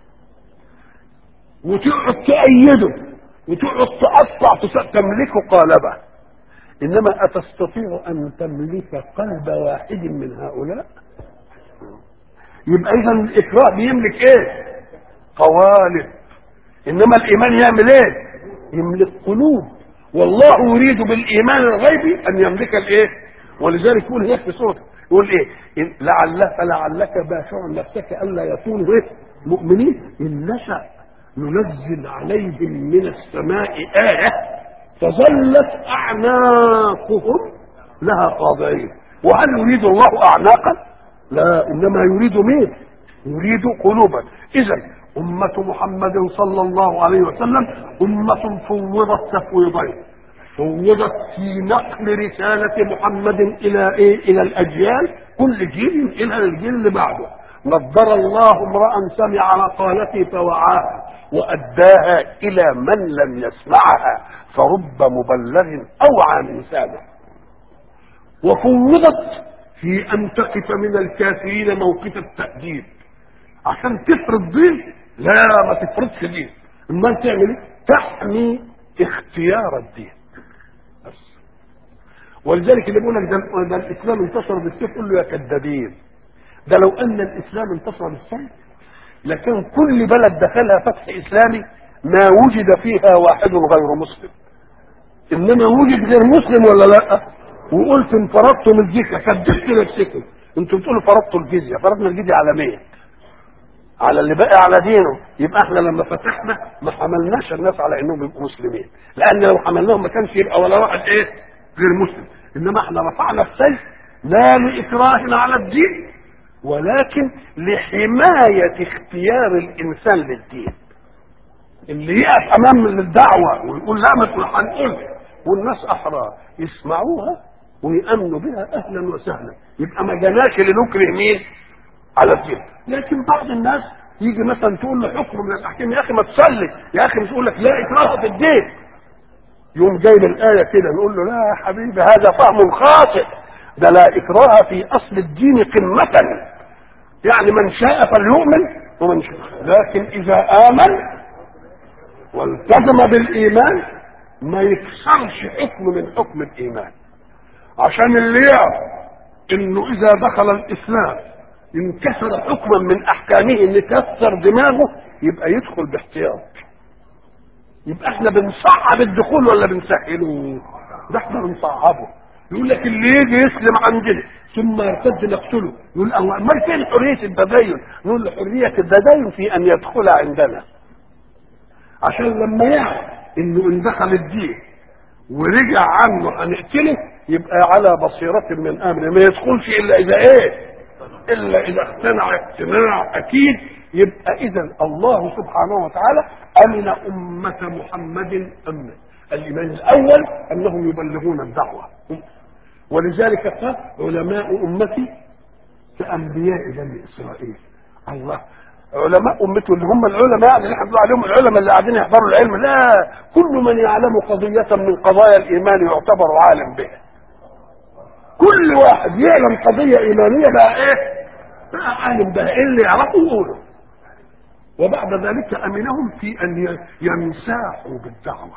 وتقعد تأيده وتقعد تقطع تملكه قالبه إنما أتستطيع أن تملك قلب واحد من هؤلاء يبقى اذا الاكراه بيملك ايه قوالب انما الايمان يعمل ايه يملك قلوب والله يريد بالايمان الغيبي ان يملك الايه ولذلك يقول هيك في سوره يقول ايه إن لعلك فلعلك باشع نفسك الا يكونوا ايه مؤمنين ان نشا ننزل عليهم من السماء ايه فظلت اعناقهم لها خاضعين وهل يريد الله اعناقا لا انما يريد مين يريد قلوبا اذا أمة محمد صلى الله عليه وسلم أمة فوضت تفويضين فوضت في نقل رسالة محمد إلى إيه؟ إلى الأجيال كل جيل إلى الجيل اللي بعده نضر الله امرأ سمع مقالتي فوعاها وأداها إلى من لم يسمعها فرب مبلغ أوعى من سامع وفوضت في ان تقف من الكافرين موقف التأديب عشان تفرض دين لا ما تفرضش دين امال تعمل ايه تحمي اختيار الدين بس ولذلك اللي بيقول لك ده, ده الاسلام انتصر بالسيف قول له يا كذابين ده لو ان الاسلام انتصر بالسيف لكن كل بلد دخلها فتح اسلامي ما وجد فيها واحد غير مسلم انما وجد غير مسلم ولا لا وقلت ان فرضتم الجزيه كذبت نفسكم انتوا بتقولوا فرضتوا الجزيه فرضنا الجزيه على مين على اللي بقى على دينه يبقى احنا لما فتحنا ما حملناش الناس على انهم يبقوا مسلمين لان لو حملناهم ما كانش يبقى ولا واحد ايه غير مسلم انما احنا رفعنا السيف لا لاكراه على الدين ولكن لحمايه اختيار الانسان للدين اللي يقف امام الدعوه ويقول لا ما هنقول والناس احرار يسمعوها ويامنوا بها اهلا وسهلا يبقى ما جناش لنكره مين على الدين لكن بعض الناس يجي مثلا تقول له حكم من الاحكام يا اخي ما تصلي يا اخي مش يقول لك لا اكراه في الدين يوم جايب الايه كده نقول له لا يا حبيبي هذا فهم خاطئ ده لا اكراه في اصل الدين قمه يعني من شاء فليؤمن ومن شاء لكن اذا امن والتزم بالايمان ما يكسرش حكم من حكم الايمان عشان اللي يعرف انه اذا دخل الاسلام انكسر حكما من احكامه ان كسر دماغه يبقى يدخل باحتياط يبقى احنا بنصعب الدخول ولا بنسهله ده احنا بنصعبه يقول لك اللي يجي يسلم عندنا ثم يرتد نقتله يقول الله امال فين حريه التدين نقول له حريه التدين في ان يدخل عندنا عشان لما يعرف انه ان دخل الدين ورجع عنه هنقتله يبقى على بصيرة من امره ما يدخلش الا اذا ايه الا اذا اقتنع اقتناع اكيد يبقى اذا الله سبحانه وتعالى امن امه محمد امنا الايمان الاول انهم يبلغون الدعوه ولذلك قال علماء امتي كانبياء بني اسرائيل الله علماء امته اللي هم العلماء يعني اللي احنا بنقول عليهم العلماء اللي قاعدين يحضروا العلم لا كل من يعلم قضيه من قضايا الايمان يعتبر عالم بها كل واحد يعلم قضيه ايمانيه بقى ايه بقى عالم بها ايه اللي يعرفه يقوله وبعد ذلك امنهم في ان يمساحوا بالدعوه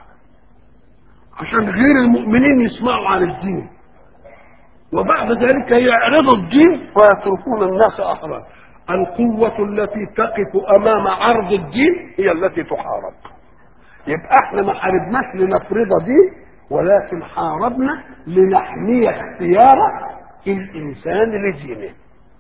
عشان غير المؤمنين يسمعوا عن الدين وبعد ذلك يعرضوا الدين ويتركون الناس احرار القوة التي تقف أمام عرض الدين هي التي تحارب يبقى احنا ما حاربناش لنفرض دين ولكن حاربنا لنحمي اختيار الإنسان لدينه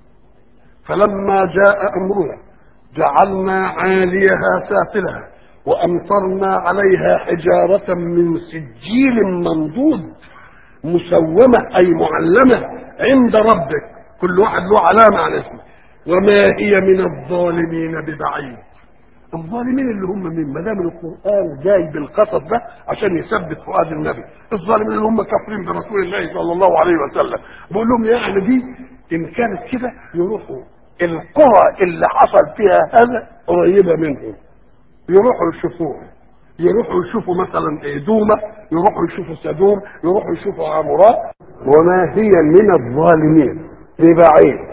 فلما جاء أمرنا جعلنا عاليها سافلها وأمطرنا عليها حجارة من سجيل منضود مسومة أي معلمة عند ربك كل واحد له علامة على اسمه وما هي من الظالمين ببعيد الظالمين اللي هم مين ما دام القران جاي بالقصص ده عشان يثبت فؤاد النبي الظالمين اللي هم كافرين برسول الله صلى الله عليه وسلم بقول لهم يعني دي ان كانت كده يروحوا القرى اللي حصل فيها هذا قريبه منهم يروحوا يشوفوها يروحوا يشوفوا مثلا دومه يروحوا يشوفوا سدوم يروحوا يشوفوا عمورات وما هي من الظالمين ببعيد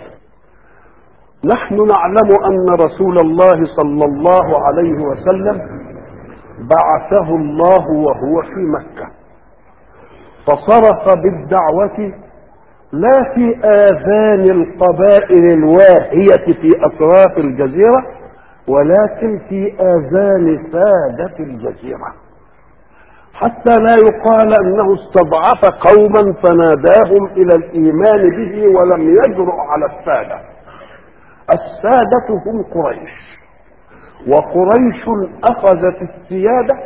نحن نعلم ان رسول الله صلى الله عليه وسلم بعثه الله وهو في مكه فصرخ بالدعوه لا في اذان القبائل الواهيه في اطراف الجزيره ولكن في اذان ساده الجزيره حتى لا يقال انه استضعف قوما فناداهم الى الايمان به ولم يجرؤ على الساده السادة هم قريش وقريش أخذت السيادة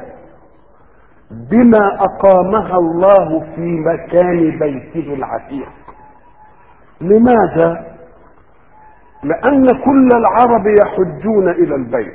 بما أقامها الله في مكان بيته العتيق لماذا؟ لأن كل العرب يحجون إلى البيت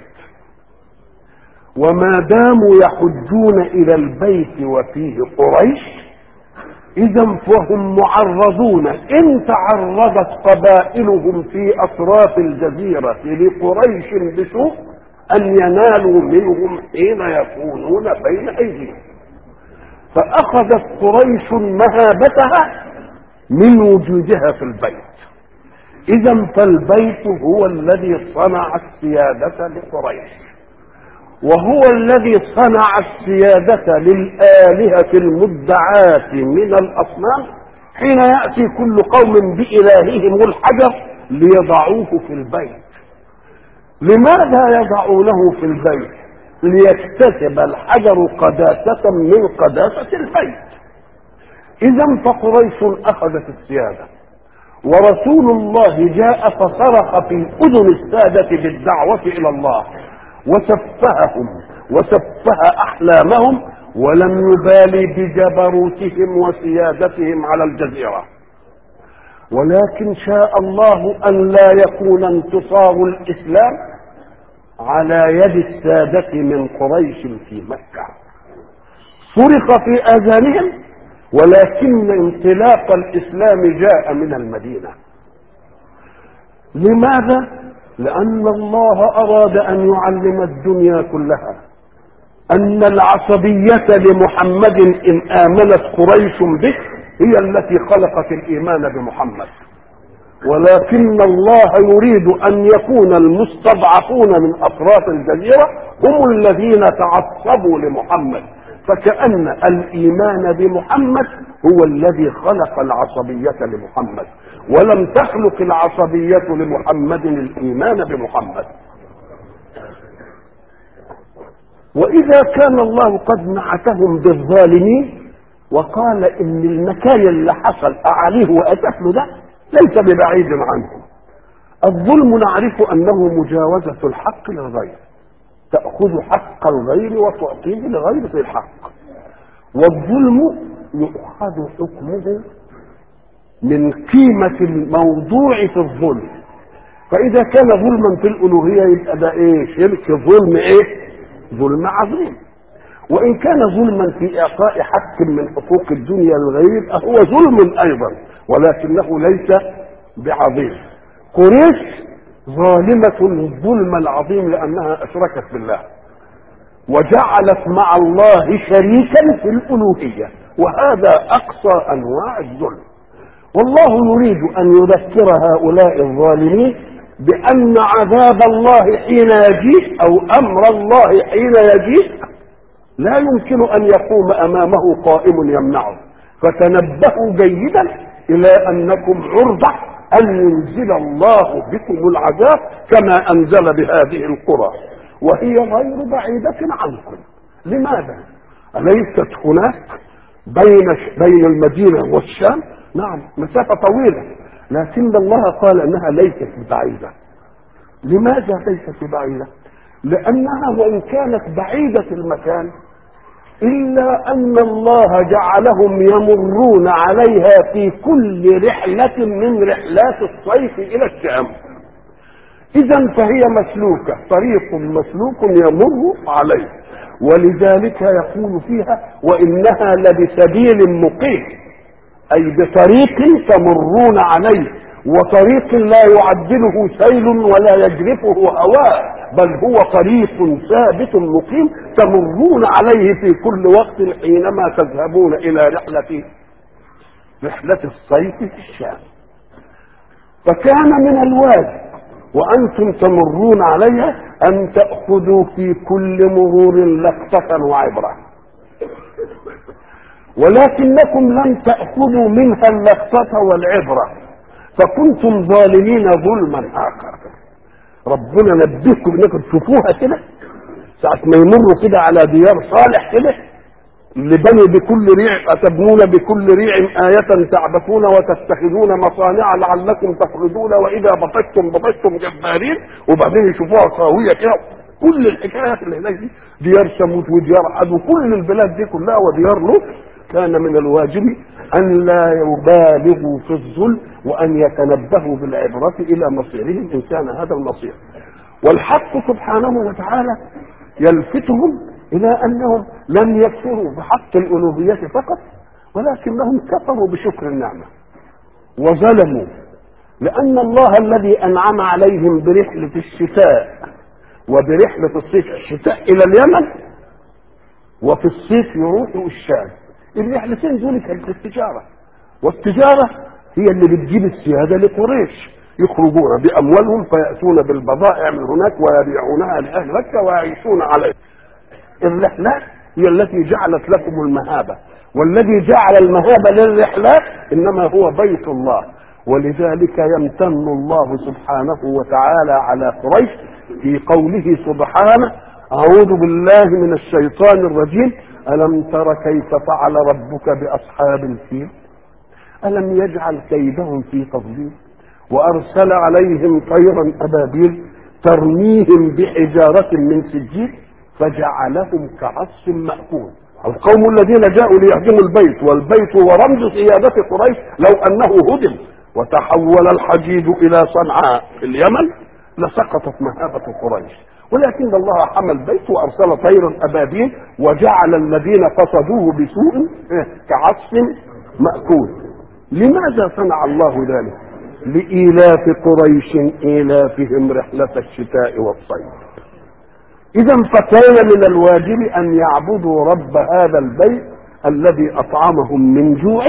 وما داموا يحجون إلى البيت وفيه قريش اذا فهم معرضون ان تعرضت قبائلهم في اطراف الجزيره لقريش بسوء ان ينالوا منهم حين يكونون بين ايديهم فاخذت قريش مهابتها من وجودها في البيت اذا فالبيت هو الذي صنع السيادة لقريش وهو الذي صنع السيادة للآلهة المدعاة من الأصنام حين يأتي كل قوم بإلههم الحجر ليضعوه في البيت لماذا يضعونه في البيت ليكتسب الحجر قداسة من قداسة البيت إذا فقريش أخذت السيادة ورسول الله جاء فصرخ في أذن السادة بالدعوة إلى الله وسفههم وسفه أحلامهم ولم يبالي بجبروتهم وسيادتهم على الجزيرة ولكن شاء الله أن لا يكون انتصار الإسلام على يد السادة من قريش في مكة صرخ في آذانهم ولكن انطلاق الإسلام جاء من المدينة لماذا؟ لأن الله أراد أن يعلم الدنيا كلها أن العصبية لمحمد إن آمنت قريش به هي التي خلقت الإيمان بمحمد ولكن الله يريد أن يكون المستضعفون من أطراف الجزيرة هم الذين تعصبوا لمحمد فكأن الإيمان بمحمد هو الذي خلق العصبية لمحمد ولم تخلق العصبية لمحمد الإيمان بمحمد وإذا كان الله قد نعتهم بالظالمين وقال إن المكان اللي حصل أعليه وأسف له ده ليس ببعيد عنهم الظلم نعرف أنه مجاوزة الحق للغير تأخذ حق الغير وتعطيه لغير في الحق والظلم يؤخذ حكمه من قيمة الموضوع في الظلم فإذا كان ظلما في الألوهية يبقى ده إيه شرك ظلم إيه ظلم عظيم وإن كان ظلما في إعطاء حق من حقوق الدنيا للغير فهو ظلم أيضا ولكنه ليس بعظيم قريش ظالمة الظلم العظيم لأنها أشركت بالله وجعلت مع الله شريكا في الألوهية وهذا أقصى أنواع الظلم والله يريد أن يذكر هؤلاء الظالمين بأن عذاب الله حين يجيء أو أمر الله حين يجيء لا يمكن أن يقوم أمامه قائم يمنعه فتنبهوا جيدا إلى أنكم عرضة أن ينزل الله بكم العذاب كما أنزل بهذه القرى وهي غير بعيدة عنكم لماذا؟ أليست هناك بين بين المدينة والشام نعم مسافة طويلة لكن الله قال انها ليست ببعيدة لماذا ليست ببعيدة لانها وان كانت بعيدة المكان الا ان الله جعلهم يمرون عليها في كل رحلة من رحلات الصيف الى الشام اذا فهي مسلوكة طريق مسلوك يمر عليه ولذلك يقول فيها وانها لبسبيل مقيم أي بطريق تمرون عليه وطريق لا يعدله سيل ولا يجرفه هواء بل هو طريق ثابت مقيم تمرون عليه في كل وقت حينما تذهبون إلى رحلة رحلة الصيف في الشام فكان من الواجب وأنتم تمرون عليها أن تأخذوا في كل مرور لقطة وعبرة ولكنكم لم تأخذوا منها اللقطة والعبرة فكنتم ظالمين ظلما آخر ربنا نبهكم انكم تشوفوها كده ساعة ما يمروا كده على ديار صالح كده اللي بنوا بكل ريع أتبنون بكل ريع آية تعبثون وتتخذون مصانع لعلكم تخلدون وإذا بطشتم بطشتم جبارين وبعدين يشوفوها خاوية كده كل الحكايات اللي هناك دي ديار ثمود وديار عاد وكل البلاد دي كلها وديار لوط كان من الواجب أن لا يبالغوا في الظلم وأن يتنبهوا بالعبرة إلى مصيرهم إن كان هذا المصير والحق سبحانه وتعالى يلفتهم إلى أنهم لم يكفروا بحق الألوهية فقط ولكنهم كفروا بشكر النعمة وظلموا لأن الله الذي أنعم عليهم برحلة الشتاء وبرحلة الصيف الشتاء إلى اليمن وفي الصيف يروحوا الشام الرحلتين دول كانت التجارة والتجارة هي اللي بتجيب السيادة لقريش يخرجون بأموالهم فيأتون بالبضائع من هناك ويبيعونها لأهل مكة ويعيشون عليها الرحلات هي التي جعلت لكم المهابة والذي جعل المهابة للرحلات إنما هو بيت الله ولذلك يمتن الله سبحانه وتعالى على قريش في قوله سبحانه أعوذ بالله من الشيطان الرجيم ألم تر كيف فعل ربك بأصحاب الفيل ألم يجعل كيدهم في تضليل وأرسل عليهم طيرا أبابيل ترميهم بحجارة من سجيل فجعلهم كعصف مأكول القوم الذين جاءوا ليهدموا البيت والبيت هو رمز سيادة قريش لو أنه هدم وتحول الحديد إلى صنعاء في اليمن لسقطت مهابة قريش ولكن الله حمى البيت وأرسل طيرا أبابيل وجعل الذين قصدوه بسوء كعصف مأكول لماذا صنع الله ذلك لإيلاف قريش إيلافهم رحلة الشتاء والصيف إذا فكان من الواجب أن يعبدوا رب هذا البيت الذي أطعمهم من جوع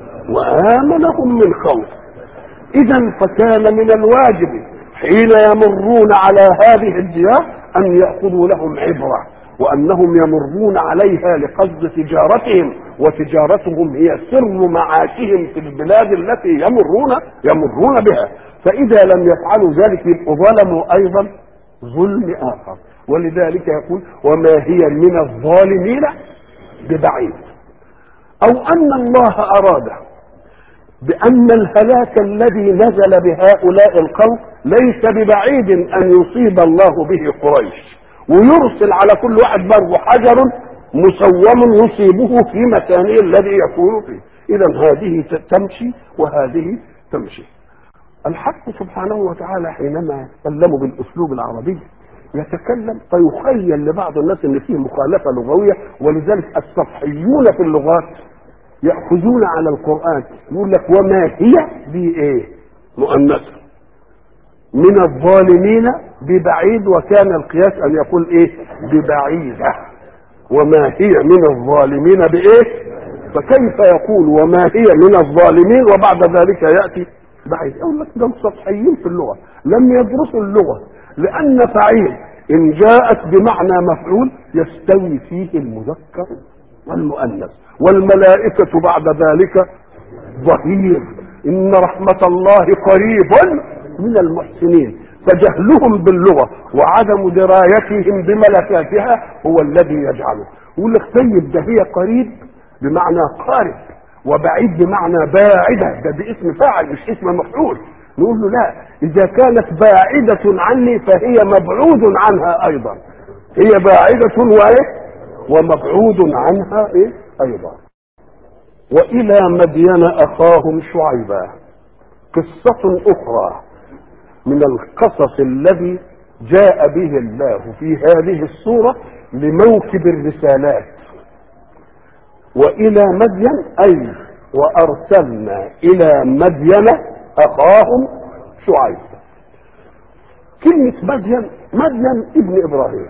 وآمنهم من خوف إذا فكان من الواجب حين يمرون على هذه الديار أن يأخذوا لهم عبرة وأنهم يمرون عليها لقصد تجارتهم وتجارتهم هي سر معاشهم في البلاد التي يمرون يمرون بها فإذا لم يفعلوا ذلك يبقوا ظلموا أيضا ظلم آخر ولذلك يقول وما هي من الظالمين ببعيد أو أن الله أراد بأن الهلاك الذي نزل بهؤلاء القوم ليس ببعيد أن يصيب الله به قريش ويرسل على كل واحد برضه حجر مسوم يصيبه في مكانه الذي يكون فيه إذا هذه تمشي وهذه تمشي الحق سبحانه وتعالى حينما يتكلم بالأسلوب العربي يتكلم فيخيل لبعض الناس ان فيه مخالفه لغويه ولذلك السطحيون في اللغات ياخذون على القران يقول لك وما هي بايه؟ مؤنثه من الظالمين ببعيد وكان القياس ان يقول ايه؟ ببعيده وما هي من الظالمين بايه؟ فكيف يقول وما هي من الظالمين وبعد ذلك ياتي بعيد يقول لك ده السطحيين في اللغه لم يدرسوا اللغه لأن فعيل إن جاءت بمعنى مفعول يستوي فيه المذكر والمؤنث والملائكة بعد ذلك ظهير إن رحمة الله قريب من المحسنين فجهلهم باللغة وعدم درايتهم بملكاتها هو الذي يجعله يقول لك طيب ده هي قريب بمعنى قارب وبعيد بمعنى باعدة ده باسم فاعل مش اسم مفعول نقول له لا إذا كانت باعدة عني فهي مبعود عنها أيضا هي باعدة وإيه ومبعود عنها إيه أيضا وإلى مدين أخاهم شعيبا قصة أخرى من القصص الذي جاء به الله في هذه الصورة لموكب الرسالات وإلى مدين أي وأرسلنا إلى مدين أخاهم شعيب كلمة مدين مدين ابن إبراهيم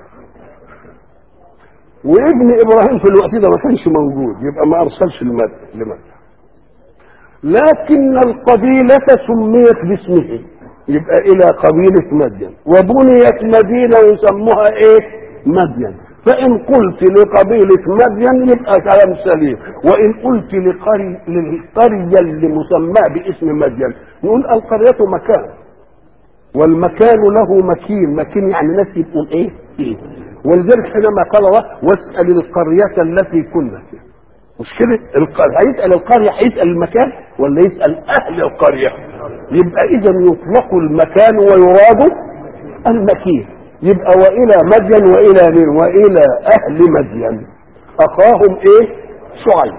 وابن إبراهيم في الوقت ده ما كانش موجود يبقى ما أرسلش المد لمدين لكن القبيلة سميت باسمه يبقى إلى قبيلة مدين وبنيت مدينة يسموها إيه؟ مدين فإن قلت لقبيلة مدين يبقى كلام سليم وإن قلت لقري للقرية اللي مسماه باسم مدين نقول القرية مكان والمكان له مكين مكين يعني ناس يبقوا ايه فيه ولذلك حينما قال الله واسأل القرية التي كنا فيها مش كده هيسأل القرية هيسأل المكان ولا يسأل أهل القرية يبقى إذا يطلق المكان ويراد المكين يبقى والى مدين والى مين والى اهل مدين اخاهم ايه شعيب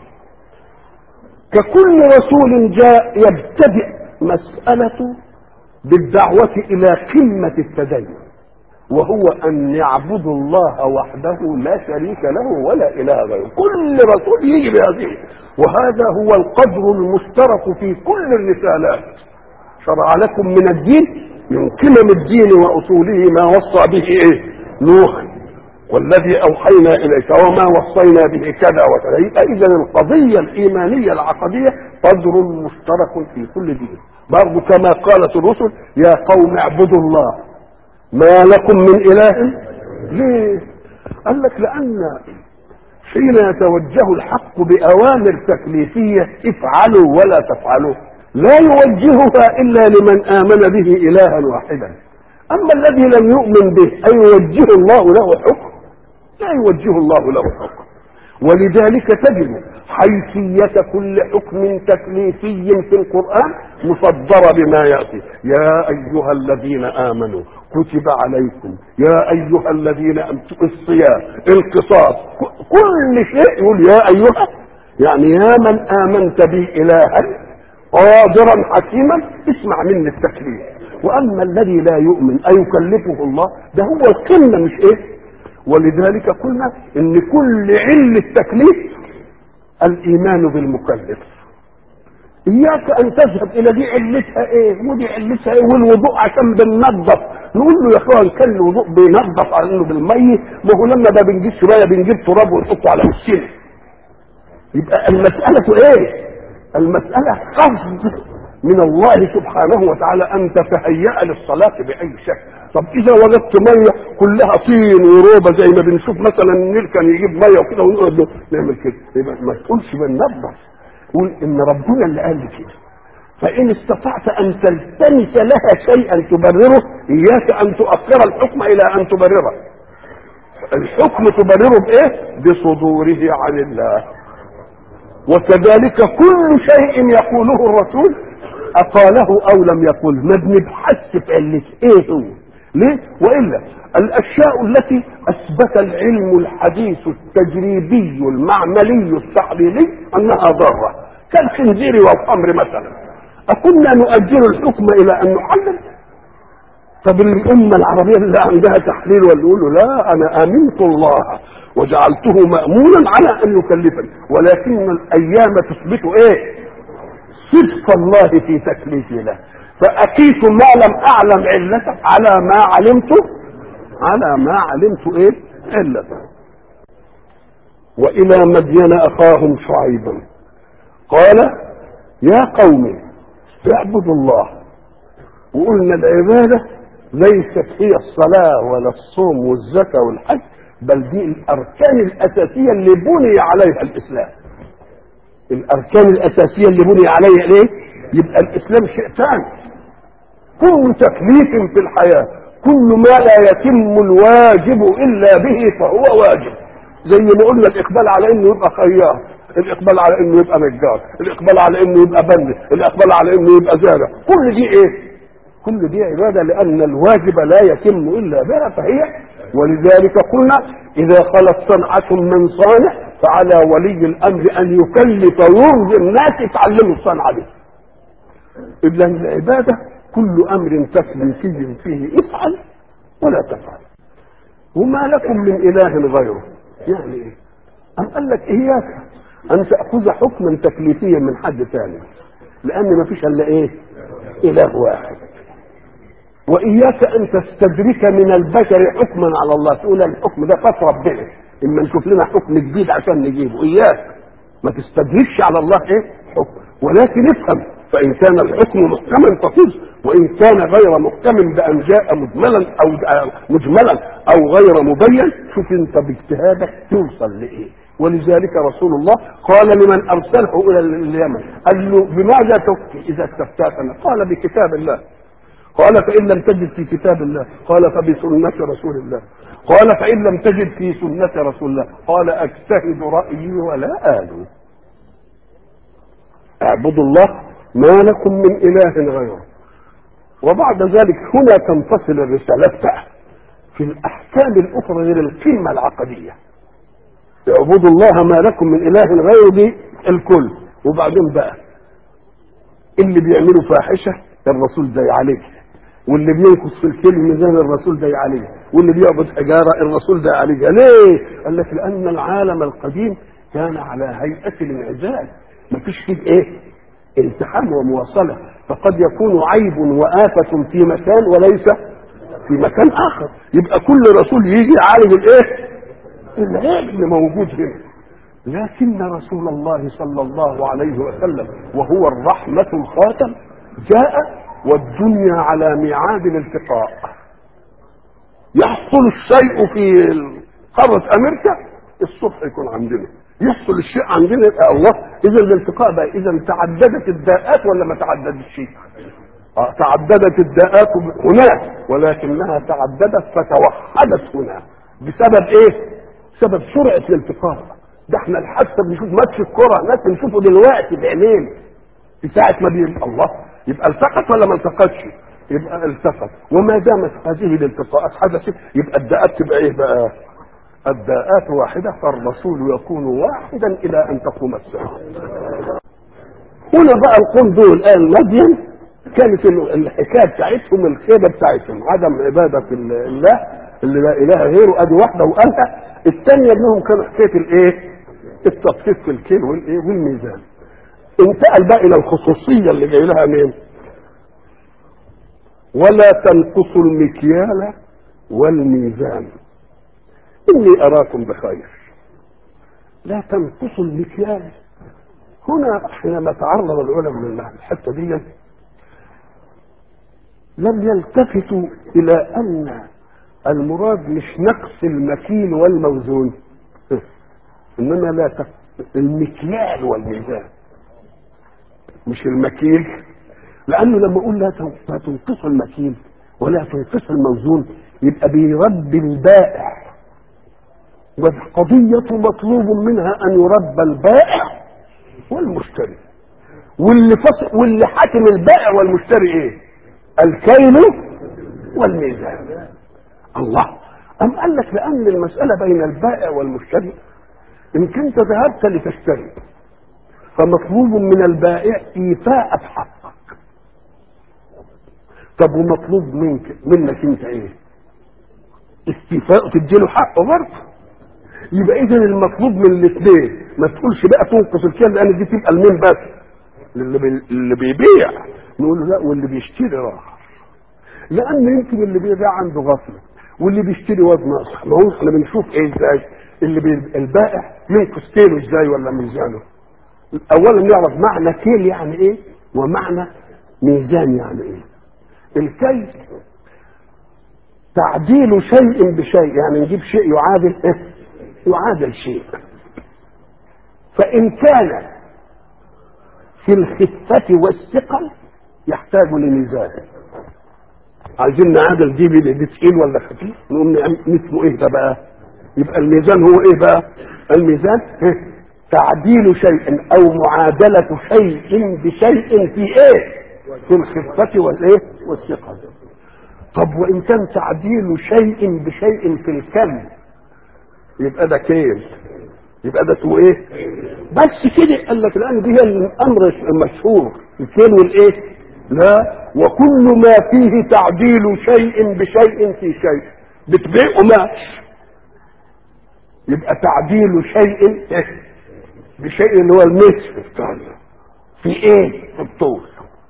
ككل رسول جاء يبتدئ مسألة بالدعوة إلى قمة التدين وهو أن يعبدوا الله وحده لا شريك له ولا إله غيره كل رسول يجي بهذه وهذا هو القدر المشترك في كل الرسالات شرع لكم من الدين من قمم الدين واصوله ما وصى به ايه؟ نوح والذي اوحينا اليك وما وصينا به كذا وكذا يبقى اذا القضيه الايمانيه العقديه قدر مشترك في كل دين برضه كما قالت الرسل يا قوم اعبدوا الله ما لكم من اله ليه قال لك لان حين يتوجه الحق باوامر تكليفيه افعلوا ولا تفعلوا لا يوجهها الا لمن امن به الها واحدا اما الذي لم يؤمن به اي يوجه الله له حكم لا يوجه الله له حكم ولذلك تجد حيثية كل حكم تكليفي في القرآن مصدرة بما يأتي يا أيها الذين آمنوا كتب عليكم يا أيها الذين أمتوا الصيام القصاص كل شيء يقول يا أيها يعني يا من آمنت بي إلها قادرا حكيما اسمع مني التكليف وأما الذي لا يؤمن أيكلفه الله ده هو القمة مش إيه ولذلك قلنا ان كل علة تكليف الايمان بالمكلف اياك ان تذهب الى دي علتها ايه ودي علتها ايه والوضوء عشان بننظف نقول له يا اخوان كان الوضوء بينظف على انه بالميه ما هو لما ده بنجيب شويه بنجيب تراب ونحطه على وشنا يبقى المسألة ايه المسألة قصد من الله سبحانه وتعالى ان تتهيأ للصلاة بأي شكل طب اذا وجدت ميه كلها طين وروبه زي ما بنشوف مثلا النيل كان يجيب ميه وكده ونقعد نعمل كده يبقى ما تقولش بننظف قول ان ربنا اللي قال لي كده فان استطعت ان تلتمس لها شيئا تبرره اياك ان تؤخر الحكم الى ان تبرره الحكم تبرره بايه بصدوره عن الله وكذلك كل شيء يقوله الرسول أقاله أو لم يقل ما بنبحث في علته إيه هو ليه وإلا الأشياء التي أثبت العلم الحديث التجريبي المعملي التحليلي أنها ضارة كالخنزير والخمر مثلا أكنا نؤجل الحكم إلى أن نحلل طب الأمة العربية اللي عندها تحليل ولا يقول له لا أنا آمنت الله وجعلته مأمونا على أن يكلفني ولكن الأيام تثبت إيه صدق الله في تكليفي له فأقيت ما لم أعلم علته على ما علمت على ما علمت إيه علته وإلى مدين أخاهم شعيبا قال يا قوم اعبدوا الله وقلنا العبادة ليست هي الصلاة ولا الصوم والزكاة والحج بل دي الأركان الأساسية اللي بني عليها الإسلام الأركان الأساسية اللي بني عليها ليه؟ يبقى الإسلام شيء ثاني كل تكليف في الحياة كل ما لا يتم الواجب إلا به فهو واجب زي ما قلنا الإقبال على إنه يبقى خيار الإقبال على إنه يبقى نجار الإقبال على إنه يبقى بند الإقبال على إنه يبقى زارع كل دي إيه؟ كل دي عبادة لأن الواجب لا يتم إلا بها فهي ولذلك قلنا إذا خلت صنعة من صانع فعلى ولي الأمر أن يكلف ويرضي الناس يتعلموا الصنعة دي إلا العبادة كل أمر تكليفي فيه افعل ولا تفعل وما لكم من إله غيره يعني إيه؟ أم قال لك إياك أن تأخذ حكما تكليفيا من حد ثاني لأن ما فيش إلا إيه؟ إله واحد واياك ان تستدرك من البشر حكما على الله تقول الحكم ده فات ربنا اما نشوف لنا حكم جديد عشان نجيبه اياك ما تستدركش على الله ايه حكم ولكن افهم فان كان الحكم محكما فخذ وان كان غير محكم بان جاء مجملا او مجملا او غير مبين شوف انت باجتهادك توصل لايه ولذلك رسول الله قال لمن ارسله الى اليمن قال له بماذا تفتي اذا استفتاك قال بكتاب الله قال فإن لم تجد في كتاب الله قال فبسنة رسول الله قال فإن لم تجد في سنة رسول الله قال أجتهد رأيي ولا آلو اعبدوا الله ما لكم من إله غيره وبعد ذلك هنا تنفصل الرسالات بقى في الأحكام الأخرى غير القمة العقدية اعبدوا الله ما لكم من إله غيره دي الكل وبعدين بقى اللي بيعملوا فاحشة الرسول ده عليه واللي بينقص في الكلمة زي الرسول ده عليه واللي بيعبد حجارة الرسول ده عليه ليه؟ قال لك لأن العالم القديم كان على هيئة الانعزال مفيش فيه ايه؟ التحام ومواصلة فقد يكون عيب وآفة في مكان وليس في مكان آخر يبقى كل رسول يجي يعالج الايه؟ العيب اللي موجود هنا لكن رسول الله صلى الله عليه وسلم وهو الرحمة الخاتم جاء والدنيا على ميعاد الالتقاء يحصل الشيء في قارة أمريكا الصبح يكون عندنا يحصل الشيء عندنا يبقى الله إذا الالتقاء بقى إذا تعددت الداءات ولا ما تعددتش؟ آه تعددت الداءات هناك ولكنها تعددت فتوحدت هنا بسبب ايه؟ بسبب سرعة الالتقاء ده احنا حتى بنشوف ماتش الكرة ناس بنشوفه دلوقتي بعينين في ساعة ما بيقول الله يبقى التقط ولا ما التقطش؟ يبقى التقط وما دامت هذه الالتقاءات حدثت يبقى الداءات تبقى ايه بقى؟ الداءات واحدة فالرسول يكون واحدا إلى أن تقوم الساعة هنا بقى القوم دول قال مدين كانت الحكايه بتاعتهم الخيبه بتاعتهم عدم عباده الله اللي لا اله غيره ادي واحده وقالها الثانيه انهم كانوا حكايه الايه؟ التطفيف في الكيل والايه؟ والميزان. انتقل بقى الى الخصوصيه اللي جاي لها مين؟ ولا تنقصوا المكيال والميزان اني اراكم بخير. لا تنقصوا المكيال هنا حينما تعرض العلماء من الحته دي لم يلتفتوا الى ان المراد مش نقص المكيل والموزون انما لا تق... المكيال والميزان مش المكيل لانه لما اقول لا تنقص المكيل ولا تنقص الموزون يبقى بيربي البائع والقضية مطلوب منها أن يربى البائع والمشتري واللي فصل واللي حاكم البائع والمشتري إيه؟ الكيل والميزان الله أم قال لك لأن المسألة بين البائع والمشتري إن كنت ذهبت لتشتري فمطلوب من البائع إيفاء حقك طب ومطلوب منك منك أنت إيه؟ استيفاء تديله حقه برضه يبقى إذا المطلوب من الاثنين ما تقولش بقى تنقص الكيل لأن دي تبقى المين بس اللي, بي... اللي بيبيع نقول له لا واللي بيشتري راح لان يمكن اللي بيبيع عنده غفله واللي بيشتري وزن اصح ما هو احنا بنشوف ايه ازاي اللي بي... البائع ينقص كيلو ازاي ولا ميزانه اولا نعرف معنى كيل يعني ايه ومعنى ميزان يعني ايه الكيل تعديل شيء بشيء يعني نجيب شيء يعادل ايه يعادل شيء فان كان في الخفة والثقل يحتاج لميزان عايزين نعادل دي دي تقيل ولا خفيف نقوم اسمه ايه ده بقى يبقى الميزان هو ايه بقى الميزان تعديل شيء او معادلة شيء بشيء في ايه في الخفة والايه والثقل طب وان كان تعديل شيء بشيء في الكم يبقى ده كيل يبقى ده اسمه ايه بس كده قال لك الان دي هي الامر المشهور الكيل والايه لا وكل ما فيه تعديل شيء بشيء في شيء بتبيع قماش يبقى تعديل شيء بشيء اللي هو النصف بتاعنا في ايه في الطول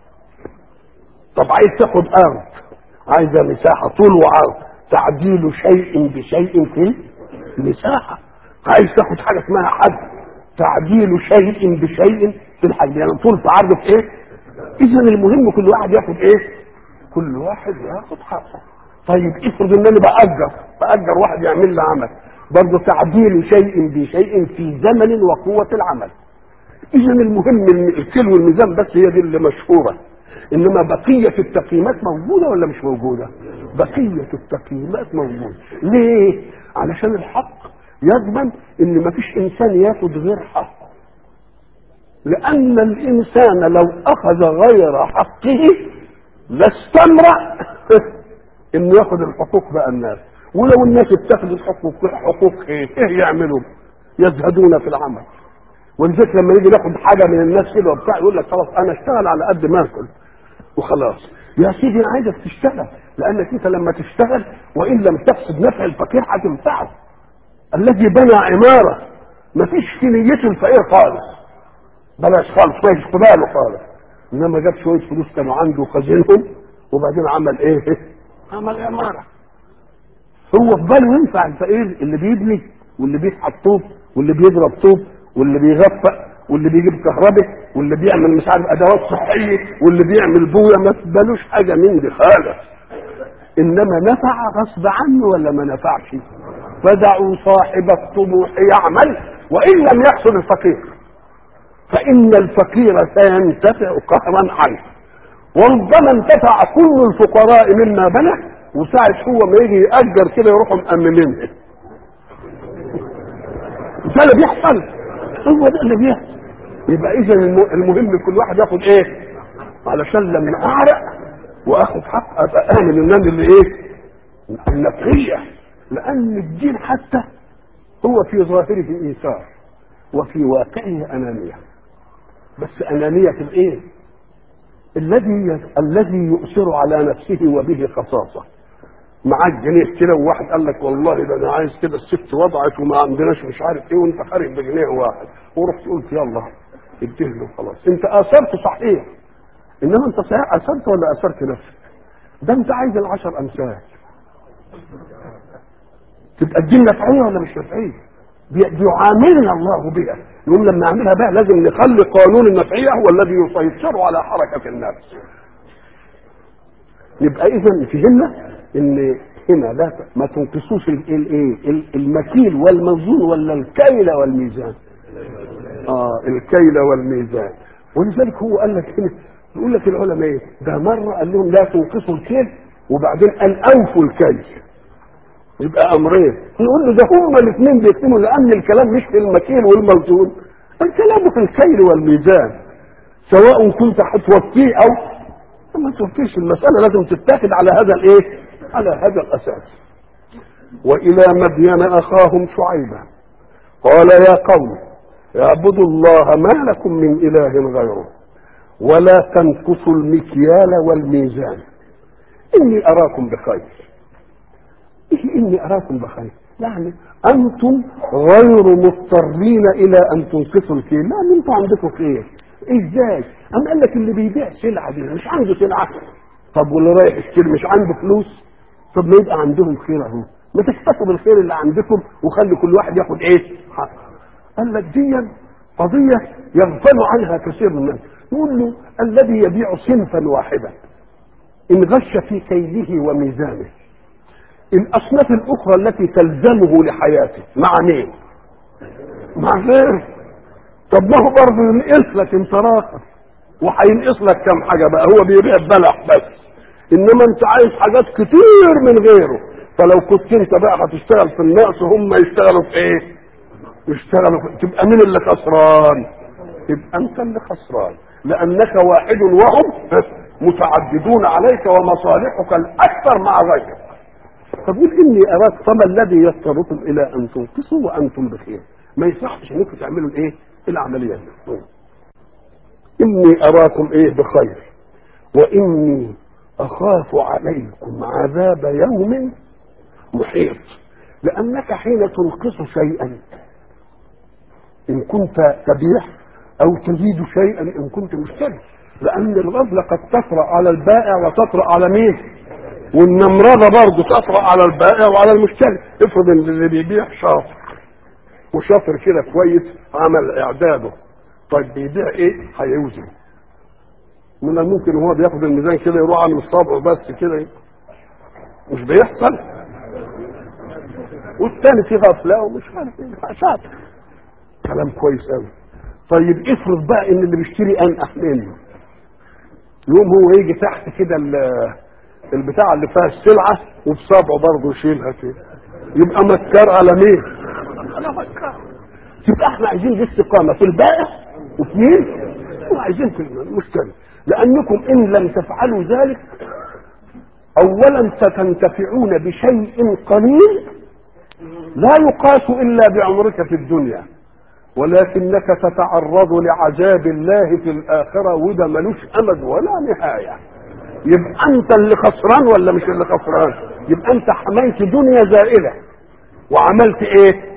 طب عايز تاخد ارض عايزه مساحه طول وعرض تعديل شيء بشيء في المساحه عايز تاخد حاجه اسمها حد تعديل شيء بشيء في الحجم يعني طول في عرض في ايه اذا المهم كل واحد ياخد ايه كل واحد ياخد حقه طيب افرض ان انا باجر باجر واحد يعمل لي عمل برضه تعديل شيء بشيء في زمن وقوه العمل اذا المهم ان الكيل والميزان بس هي دي اللي مشهوره انما بقيه التقييمات موجوده ولا مش موجوده بقيه التقييمات موجوده ليه علشان الحق يضمن ان مفيش انسان ياخد غير حقه لان الانسان لو اخذ غير حقه لاستمر انه ياخذ الحقوق بقى الناس ولو الناس اتخذوا الحقوق حقوق ايه ايه يعملوا يزهدون في العمل ولذلك لما يجي ياخد حاجه من الناس كده وبتاع يقول لك خلاص انا اشتغل على قد ما اكل وخلاص يا سيدي انا عايزك تشتغل لانك انت لما تشتغل وان لم تقصد نفع الفقير هتنفعه الذي بنى عماره ما فيش في نيته الفقير خالص بلاش خالص ما يجي باله خالص انما جاب شويه فلوس كانوا عنده خزينهم وبعدين عمل ايه؟ عمل عماره هو في باله ينفع الفقير اللي بيبني واللي بيفحط طوب واللي بيضرب طوب واللي بيغفق واللي بيجيب كهرباء واللي بيعمل مش عارف ادوات صحيه واللي بيعمل بويه ما تبالوش حاجه من دي خالص انما نفع غصب عنه ولا ما نفعش فدعوا صاحب الطموح يعمل وان لم يحصل الفقير فان الفقير سينتفع قهرا عنه وربما انتفع كل الفقراء مما بنى وساعة هو ما يجي يأجر كده يروحوا مأمنينه ده اللي بيحصل هو ده اللي بيحصل يبقى اذا المهم كل واحد ياخد ايه علشان لما اعرق واخد حق ابقى امن ان انا اللي ايه النقيه لان الدين حتى هو في ظاهره ايثار وفي واقعه انانيه بس انانيه الايه الذي الذي يؤثر على نفسه وبه خصاصه معاك جنيه كده وواحد قال لك والله ده انا عايز كده الست وضعت وما عندناش مش عارف ايه وانت خارج بجنيه واحد ورحت قلت يلا اديه له خلاص انت اثرت صحيح انما انت صحيح اثرت ولا اثرت نفسك ده انت عايز العشر امثال تبقى الدين نفعيه ولا مش نفعيه بيعاملنا الله بها يقول لما نعملها بقى لازم نخلي قانون النفعيه هو الذي يسيطر على حركه النفس يبقى اذا فهمنا ان هنا لا ما تنقصوش الايه المكيل والموزون ولا الكيل والميزان اه الكيل والميزان ولذلك هو قال لك هنا يقول لك العلماء ايه ده مره قال لهم لا تنقصوا الكيل وبعدين قال اوفوا الكيل يبقى امرين نقول له ده هما الاثنين بيكتموا لان الكلام مش في المكيل والموزون الكلام في الكيل والميزان سواء كنت هتوفيه او ما توفيش المساله لازم تتاخد على هذا الايه على هذا الاساس والى مدين اخاهم شعيبا قال يا قوم اعبدوا الله ما لكم من اله غيره ولا تنقصوا المكيال والميزان اني اراكم بخير إيه اني اراكم بخير يعني انتم غير مضطرين الى ان تنقصوا الكيل لا انتم عندكم خير ازاي ام قال لك اللي بيبيع سلعه دي مش عنده سلعه طب واللي رايح يشتري مش عنده فلوس طب ما يبقى عندهم خير اهو ما تكتفوا بالخير اللي عندكم وخلي كل واحد ياخد ايه حق قال لك دي قضيه يغفل عنها كثير من الناس يقول له الذي يبيع صنفا واحدا ان غش في كيله وميزانه الاصناف الاخرى التي تلزمه لحياته مع مين مع غيره طب ما هو برضه ينقص لك انت راخر وهينقص لك كم حاجه بقى هو بيبيع بلح بس انما انت عايز حاجات كتير من غيره فلو كنت انت بقى هتشتغل في النقص هم يشتغلوا في ايه يشتغلوا في... تبقى مين اللي خسران تبقى انت اللي خسران لانك واحد وهم متعددون عليك ومصالحك الاكثر مع غيرك فقول اني اراك فما الذي يضطركم الى ان تنقصوا وانتم بخير ما يصحش انكم تعملوا الايه العمليه دي اني اراكم ايه بخير واني اخاف عليكم عذاب يوم محيط لانك حين تنقص شيئا ان كنت تبيع او تزيد شيئا ان كنت مشتري لان الغفله قد تطرا على البائع وتطرا على مين والنمرضه برضه تطرا على البائع وعلى المشتري افرض ان اللي بيبيع شاطر وشاطر كده كويس عمل اعداده طيب بيبيع ايه هيوزن من الممكن وهو بياخد الميزان كده يروح على الصابع بس كده مش بيحصل والتاني في غفله ومش عارف ايه شاطر كلام كويس قوي طيب افرض بقى ان اللي بيشتري انقح منه يوم هو يجي تحت كده البتاع اللي فيها السلعه وبصابعه برضه يشيلها كده يبقى مكار على مين؟ على مكار يبقى احنا عايزين دي استقامه في البائع وفي مين؟ وعايزين في المشتري لانكم ان لم تفعلوا ذلك اولا ستنتفعون بشيء قليل لا يقاس الا بعمرك في الدنيا ولكنك تتعرض لعذاب الله في الاخره وده ملوش امد ولا نهايه يبقى انت اللي خسران ولا مش اللي خسران يبقى انت حملت دنيا زائله وعملت ايه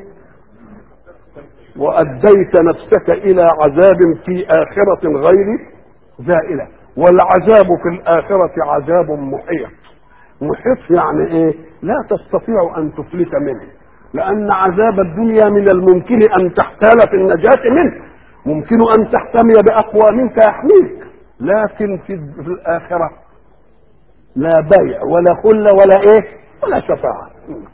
واديت نفسك الى عذاب في اخره غير زائله والعذاب في الاخره عذاب محيط محيط يعني ايه لا تستطيع ان تفلت منه لأن عذاب الدنيا من الممكن أن تحتال في النجاة منه ممكن أن تحتمي بأقوى منك يحميك لكن في, في الآخرة لا بيع ولا خلة ولا إيه ولا شفاعة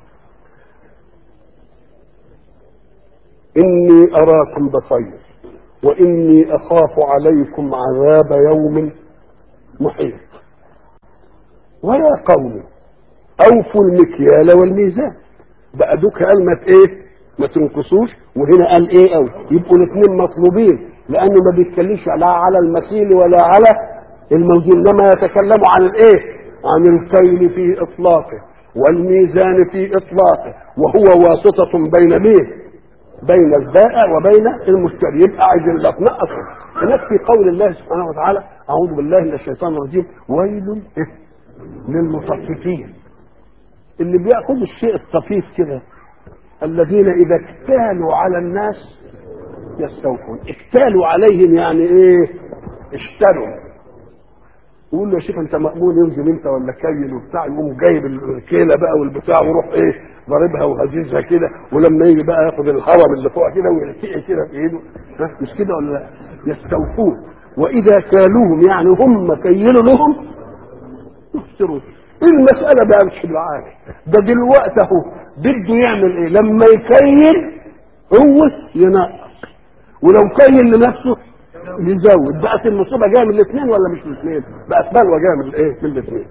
إني أراكم بخير وإني أخاف عليكم عذاب يوم محيط ويا قوم أوفوا المكيال والميزان بقى دوك قال ما ايه ما تنقصوش وهنا قال ايه او يبقوا الاثنين مطلوبين لانه ما بيتكلمش لا على المكيل ولا على الموزون انما يتكلم عن الايه عن الكيل في اطلاقه والميزان في اطلاقه وهو واسطة بين مين بين البائع وبين المشتري يبقى عايز لا تنقصه هناك في قول الله سبحانه وتعالى اعوذ بالله من الشيطان الرجيم ويل للمطففين اللي بياخذوا الشيء الطفيف كده الذين اذا اكتالوا على الناس يستوفون اكتالوا عليهم يعني ايه اشتروا يقول له يا شيخ انت مأمون ينزل انت ولا كيل وبتاع يقوم جايب الكيله بقى والبتاع ويروح ايه ضاربها وهزيزها كده ولما يجي بقى ياخد الهرم اللي فوق كده ويلتقي كده في ايده ها مش كده ولا لا؟ يستوفون واذا كالوهم يعني هم كيلوا لهم يخسرون المسألة بقى مش بالعالي ده دلوقتي اهو بده يعمل ايه لما يكيل هو ينقص ولو كيل لنفسه يزود بقت المصيبة جاية من الاثنين ولا مش من الاثنين بقت بلوى جاية من الايه من الاثنين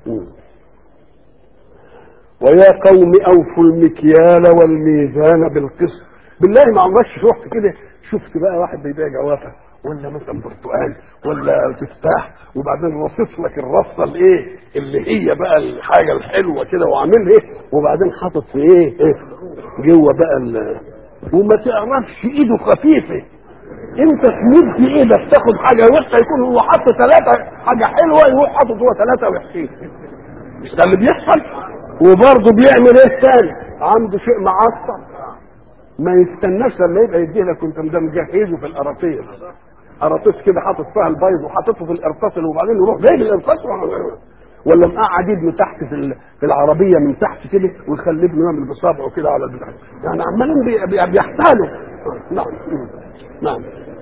ويا قوم اوفوا المكيال والميزان بالقسط بالله ما عمرش رحت كده شفت بقى واحد بيبيع جوافه ولا مثلا برتقال ولا تفاح وبعدين رصص لك الرصه الايه اللي هي بقى الحاجه الحلوه كده وعامل ايه وبعدين حاطط في ايه, إيه جوه بقى ال- وما تعرفش ايده خفيفه انت تمد ايدك تاخد حاجه وحشه يكون هو حاطط ثلاثه حاجه حلوه يروح حاطط هو ثلاثه وحشين مش ده اللي بيحصل وبرضه بيعمل ايه تاني عنده شيء معصب ما يستناش لما يبقى يديه لك وانت مجهزه في القراطيس قراطيس كده حاطط فيها البيض وحاططه في القرطاس وبعدين يروح جايب القرطاس ولا مقعد ابنه تحت في ال- في العربيه من تحت كده ويخلي ابنه يعمل بصابعه كده على البتاع يعني عمالين بي- بي- بيحتالوا نعم نعم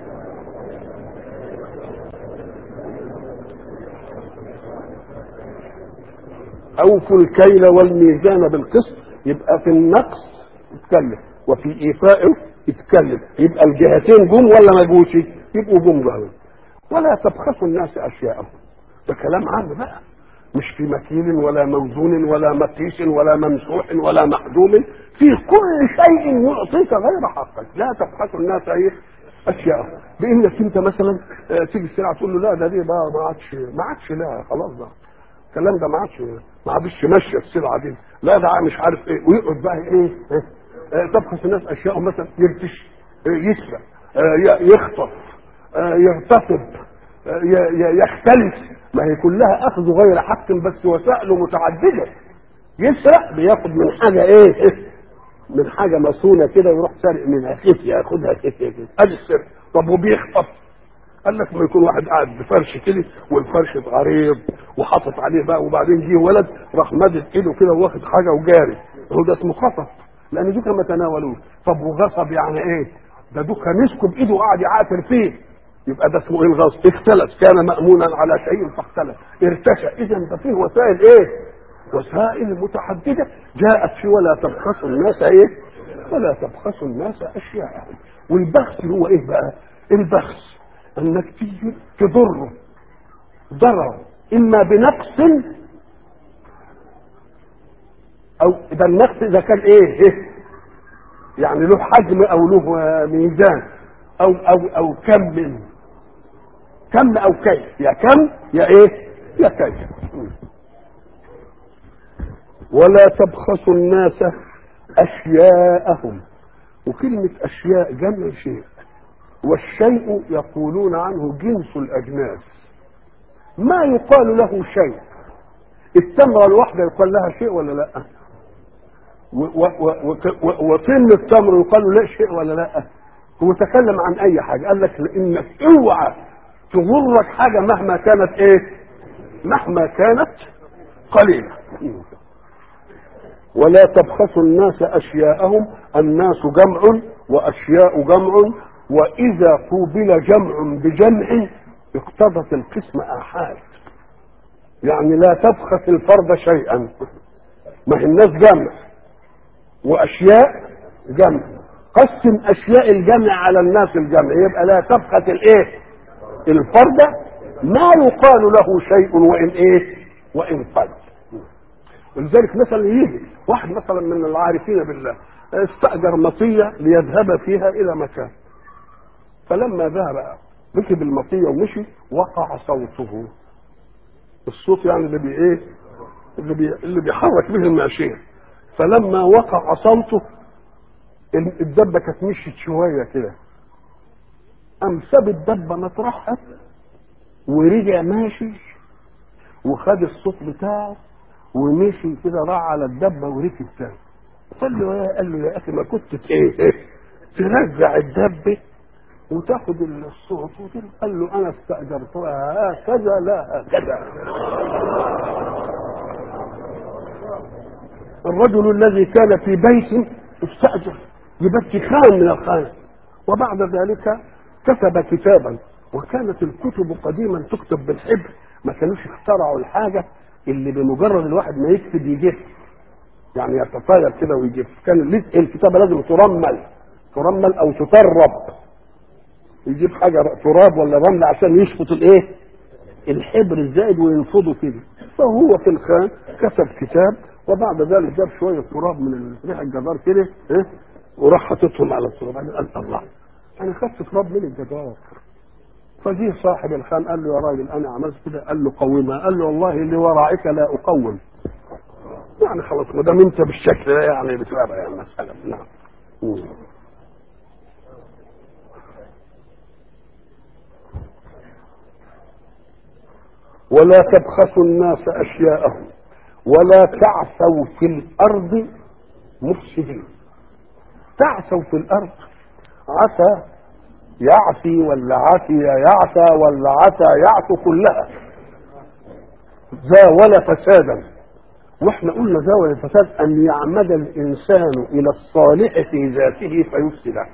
اوفوا الكيل والميزان بالقسط يبقى في النقص يتكلم وفي ايفائه يتكلم يبقى الجهتين جم ولا ما جوش يبقوا جم بقى. ولا تبخسوا الناس اشياءهم ده كلام عام بقى مش في مكيل ولا موزون ولا مقيس ولا ممسوح ولا محدوم في كل شيء يعطيك غير حقك لا تبخسوا الناس ايه اشياءهم بانك انت مثلا آه، تيجي السلعه تقول له لا ده دي بقى ما عادش ما عادش لا خلاص ده الكلام ده ما عادش ما عادش ماشيه السلعه دي لا ده مش عارف ايه ويقعد بقى ايه, إيه؟ آه، تبخس الناس اشياءهم مثلا يرتش آه، يسرق آه، ي- يخطف آه، يغتصب آه، ي- ي- يختلس ما هي كلها اخذ غير حق بس وسائله متعدده يسرق بياخد من حاجه ايه إيه؟ من حاجه مصونه كده ويروح سارق منها خفيه ياخدها خفيه كده ادي السرقه طب وبيخطف قال لك ما يكون واحد قاعد بفرش كده والفرش عريض وحاطط عليه بقى وبعدين جه ولد راح مادد ايده كده واخد حاجه وجاري هو ده اسمه خطف لان دوكا ما تناولوش طب وغصب يعني ايه ده دوكا مسكه بايده وقعد يعافر فيه يبقى ده اسمه ايه الغصب اختلف كان مامونا على شيء فاختلف ارتشى اذا ده فيه وسائل ايه وسائل متعدده جاءت في ولا تبخسوا الناس ايه ولا تبخسوا الناس اشياءهم والبخس هو ايه بقى البخس انك تيجي تضره ضرر اما بنقص او ده النقص اذا كان ايه, إيه؟ يعني له حجم او له آه، ميزان او او او كم من كم او كيف يا كم يا ايه يا كيف ولا تبخسوا الناس اشياءهم وكلمه اشياء جمع شيء والشيء يقولون عنه جنس الاجناس ما يقال له شيء التمره الواحده يقال لها شيء ولا لا و- و- و- و- وطن التمر يقال له لا شيء ولا لا هو تكلم عن اي حاجه قال لك انك اوعى تغرك حاجه مهما كانت ايه مهما كانت قليله ولا تبخسوا الناس اشياءهم الناس جمع واشياء جمع واذا قوبل جمع بجمع اقتضت القسم احاد يعني لا تبخس الفرد شيئا ما هي الناس جمع واشياء جمع قسم اشياء الجمع على الناس الجمع يبقى لا تبخس الايه الفرد ما يقال له شيء وان ايه وان قل ولذلك مثلا يجي واحد مثلا من العارفين بالله استأجر مطية ليذهب فيها إلى مكان فلما ذهب ركب المطية ومشي وقع صوته الصوت يعني اللي بي ايه اللي, بي اللي بيحرك به الماشية فلما وقع صوته الدبة كانت مشيت شوية كده قام ساب الدبة مطرحها ورجع ماشي وخد الصوت بتاعه ومشي كده راح على الدبه وركب تاني قال له يا قال له يا اخي ما كنت ايه ترجع الدبه وتاخد الصوت وكده قال له انا استاجرتها هكذا لا هكذا الرجل الذي كان في بيت استاجر يبكي خان من الخان وبعد ذلك كتب كتابا وكانت الكتب قديما تكتب بالحبر ما كانوش اخترعوا الحاجه اللي بمجرد الواحد ما يكتب يجف يعني يتطاير كده ويجف كان الكتابه لازم ترمل ترمل او تطرب يجيب حاجه تراب ولا رمل عشان يشفط الايه الحبر الزائد وينفضه كده فهو في الخان كتب كتاب وبعد ذلك جاب شويه تراب من ريح الجدار كده إيه؟ وراح حاططهم على التراب قال الله انا خدت تراب من الجدار فجه صاحب الخان قال له يا راجل انا عملت كده قال له قومها قال له والله اللي وراعك لا اقوم يعني خلاص ما دام انت بالشكل ده يعني بتبقى يعني مساله نعم ولا تبخسوا الناس اشياءهم ولا تعثوا في الارض مفسدين تعثوا في الارض عسى يعفي ولا عفي يعفى ولا عفى يعفو كلها زاول فسادا واحنا قلنا زاول الفساد ان يعمد الانسان الى الصالح في ذاته فيفسده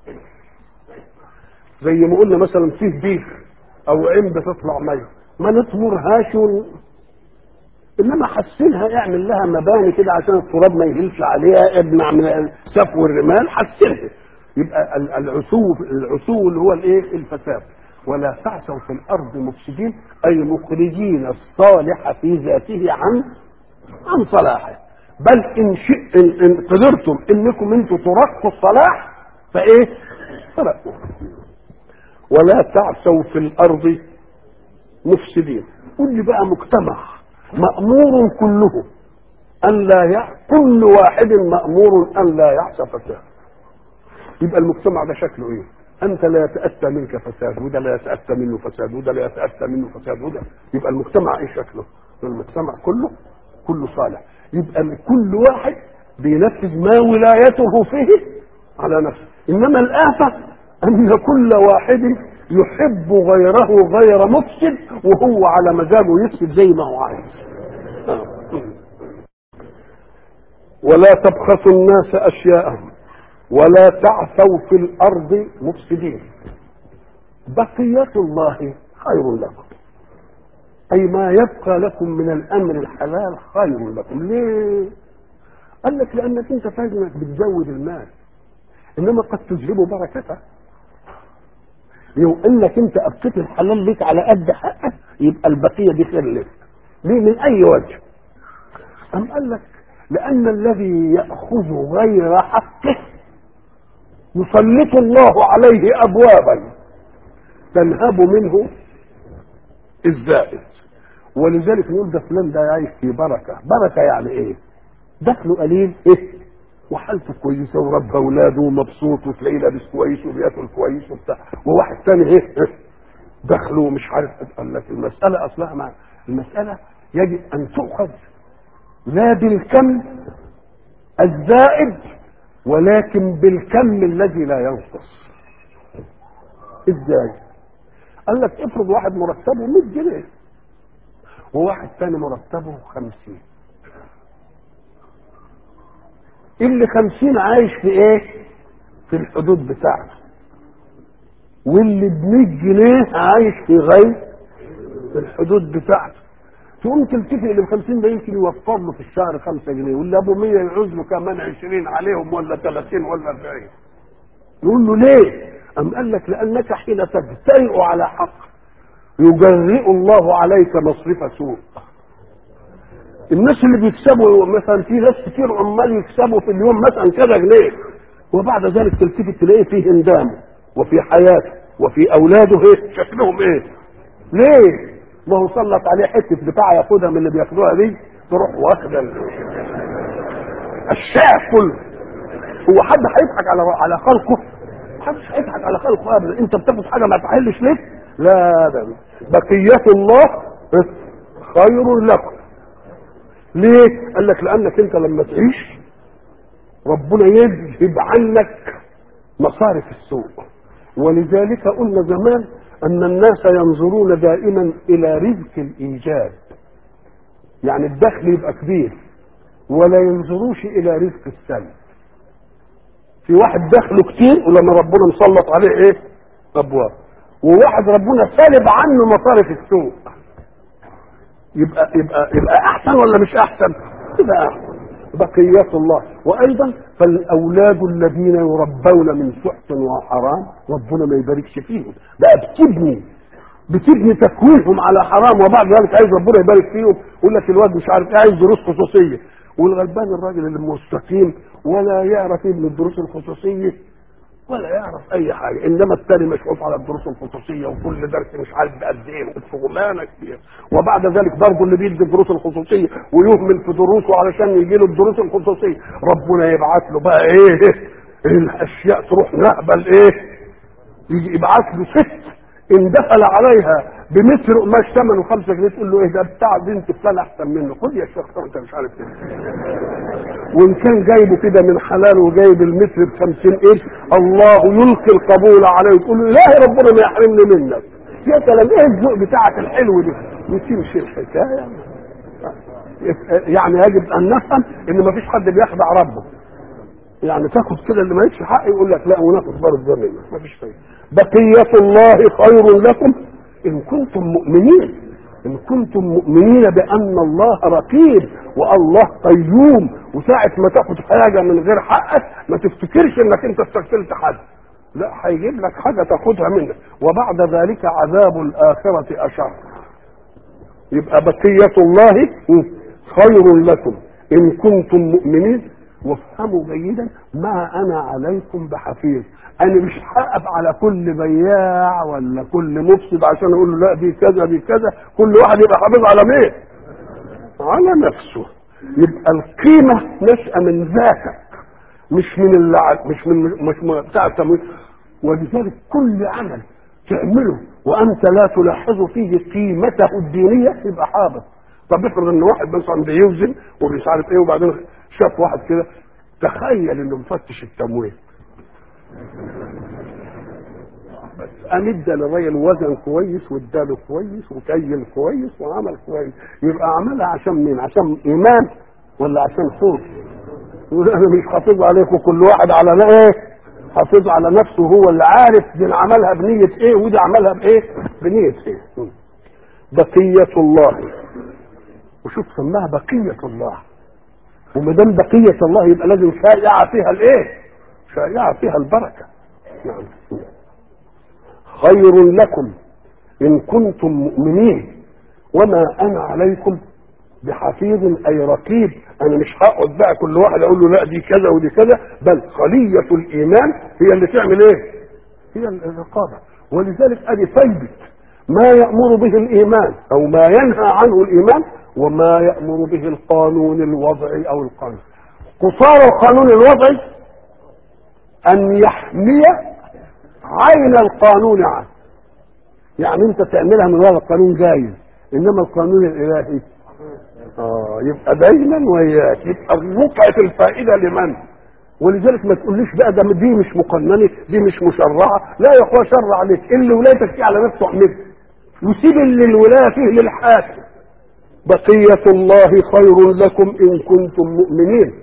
زي ما قلنا مثلا فيه بير او عين بتطلع ميه ما نطمرهاش ون... انما حسنها اعمل لها مباني كده عشان التراب ما يهلش عليها ابنع من سفو الرمال حسنها يبقى العسو العسو اللي هو الايه الفساد ولا تعثوا في الارض مفسدين اي مخرجين الصالح في ذاته عن عن صلاحه بل ان شئ إن, ان قدرتم انكم انتم ترقوا الصلاح فايه ترقوا ولا تعثوا في الارض مفسدين كل بقى مجتمع مأمور كله أن لا يع... كل واحد مأمور أن لا يعصى فساد يبقى المجتمع ده شكله ايه انت لا يتاتى منك فساد وده لا يتاتى منه فساد وده لا يتاتى منه فساد وده يبقى المجتمع ايه شكله المجتمع كله كله صالح يبقى كل واحد بينفذ ما ولايته فيه على نفسه انما الافه ان كل واحد يحب غيره غير مفسد وهو على مزاجه يفسد زي ما هو عايز ولا تبخسوا الناس اشياءهم ولا تعثوا في الارض مفسدين بقية الله خير لكم اي ما يبقى لكم من الامر الحلال خير لكم ليه قال لك لانك انت فاهم انك بتزود المال انما قد تذهب بركته لو انك انت ابقيت الحلال ليك على قد حقك يبقى البقيه دي خير لك ليه من اي وجه ام قال لك لان الذي ياخذ غير حقه يسلط الله عليه ابوابا تنهب منه الزائد ولذلك نقول ده فلان ده عايش في بركه بركه يعني ايه دخله قليل ايه وحالته كويسه وربى اولاده ومبسوط وتلاقيه لابس كويس وبياكل كويس وبتاع وواحد تاني ايه دخله مش عارف قال لك المساله اصلها مع المساله يجب ان تؤخذ لا بالكم الزائد ولكن بالكم الذي لا ينقص ازاي قال لك افرض واحد مرتبه 100 جنيه وواحد ثاني مرتبه 50 اللي خمسين عايش في ايه في الحدود بتاعته واللي ب جنيه عايش في غير في الحدود بتاعته تقوم تلتفت اللي ب 50 ده يمكن يوفر له في الشهر 5 جنيه واللي ابو 100 يعوز له كمان 20 عليهم ولا 30 ولا 40 يقول له ليه؟ أم قال لك لأنك حين تجترئ على حق يجرئ الله عليك مصرف سوء الناس اللي بيكسبوا مثلا في ناس كتير عمال يكسبوا في اليوم مثلا كذا جنيه وبعد ذلك تلتفت تلاقيه في هندامه وفي حياته وفي اولاده ايه شكلهم ايه ليه ما هو سلط عليه حته بتاع ياخدها من اللي بياخدوها دي تروح واخده الشعب كله هو حد هيضحك على على خلقه محدش هيضحك على خلقه ابدا انت بتاخد حاجه ما تحلش ليك لا ده بقيه الله خير لكم ليه قال لك لانك انت لما تعيش ربنا يذهب عنك مصارف السوء ولذلك قلنا زمان ان الناس ينظرون دائما الى رزق الايجاب يعني الدخل يبقى كبير ولا ينظروش الى رزق السلب في واحد دخله كتير ولما ربنا مسلط عليه ايه ابواب وواحد ربنا سالب عنه مصارف السوء يبقى يبقى يبقى احسن ولا مش احسن يبقى احسن بقية الله وايضا فالاولاد الذين يربون من سحت وحرام ربنا ما يباركش فيهم بقى بتبني بتبني تكوينهم على حرام وبعد ذلك عايز ربنا يبارك فيهم يقول لك الواد مش عارف ايه عايز دروس خصوصيه والغلبان الراجل اللي مستقيم ولا يعرف ايه من الدروس الخصوصيه ولا يعرف اي حاجه انما الثاني مشغول على الدروس الخصوصيه وكل درس مش عارف بقد ايه شغلانه كبيره وبعد ذلك برضه اللي بيدي الدروس الخصوصيه ويهمل في دروسه علشان يجي له الدروس الخصوصيه ربنا يبعت له بقى ايه الاشياء تروح نهبل ايه يجي يبعت له ست ان دخل عليها بمتر قماش ثمنه 5 جنيه تقول له ايه ده بتاع بنت فلان احسن منه خد يا شيخ انت مش عارف ايه وان كان جايبه كده من حلال وجايب المتر ب 50 قرش الله يلقي القبول عليه وتقول له لا ربنا ما يحرمني منك يا سلام ايه الذوق بتاعك الحلو ده وتمشي الحكايه يعني يجب ان نفهم ان ما فيش حد بيخدع ربه يعني تاخد كده اللي مالكش حق يقول لك لا وناخد برضه ده منك ما فيش فايده بقيه الله خير لكم ان كنتم مؤمنين ان كنتم مؤمنين بان الله رقيب والله قيوم وساعة ما تاخد حاجة من غير حقك ما تفتكرش انك انت استغفرت حد لا هيجيب لك حاجة تاخدها منك وبعد ذلك عذاب الآخرة أشر يبقى بقية الله خير لكم إن كنتم مؤمنين وافهموا جيدا ما أنا عليكم بحفيظ أنا مش هقف على كل بياع ولا كل مفسد عشان أقول له لا دي كذا دي كذا كل واحد يبقى حافظ على مين؟ على نفسه يبقى القيمة نشأة من ذاتك مش من اللع... مش من مش من بتاع التمويل ولذلك كل عمل تعمله وانت لا تلاحظ فيه قيمته الدينيه يبقى حابط طب افرض ان واحد مثلا بيوزن ومش عارف ايه وبعدين شاف واحد كده تخيل انه مفتش التمويل بس قام ادى للراجل وزن كويس واداله كويس وكيل كويس وعمل كويس يبقى عملها عشان مين؟ عشان ايمان ولا عشان خوف؟ يقول انا مش حافظ عليكم كل واحد على ايه؟ حافظ على نفسه هو اللي عارف دي عملها بنية ايه ودي عملها بايه؟ بنية ايه؟ بقية الله وشوف سماها بقية الله وما دام بقية الله يبقى لازم شائعة فيها الايه؟ شائعة فيها البركة نعم خير لكم إن كنتم مؤمنين وما أنا عليكم بحفيظ أي رقيب أنا مش هقعد بقى كل واحد أقول له لا دي كذا ودي كذا بل خلية الإيمان هي اللي تعمل إيه؟ هي الرقابة ولذلك أدي ثيبت ما يأمر به الإيمان أو ما ينهى عنه الإيمان وما يأمر به القانون الوضعي أو القانون قصار القانون الوضعي أن يحمي عين القانون عنه يعني انت تعملها من وراء القانون جايز انما القانون الالهي اه يبقى دايما وياك يبقى وقعت الفائده لمن ولذلك ما تقوليش بقى ده دي مش مقننه دي مش مشرعه لا يا اخويا شرع عليك اللي ولايتك فيه على نفسه اعمله وسيب اللي الولايه فيه للحاكم بقيه الله خير لكم ان كنتم مؤمنين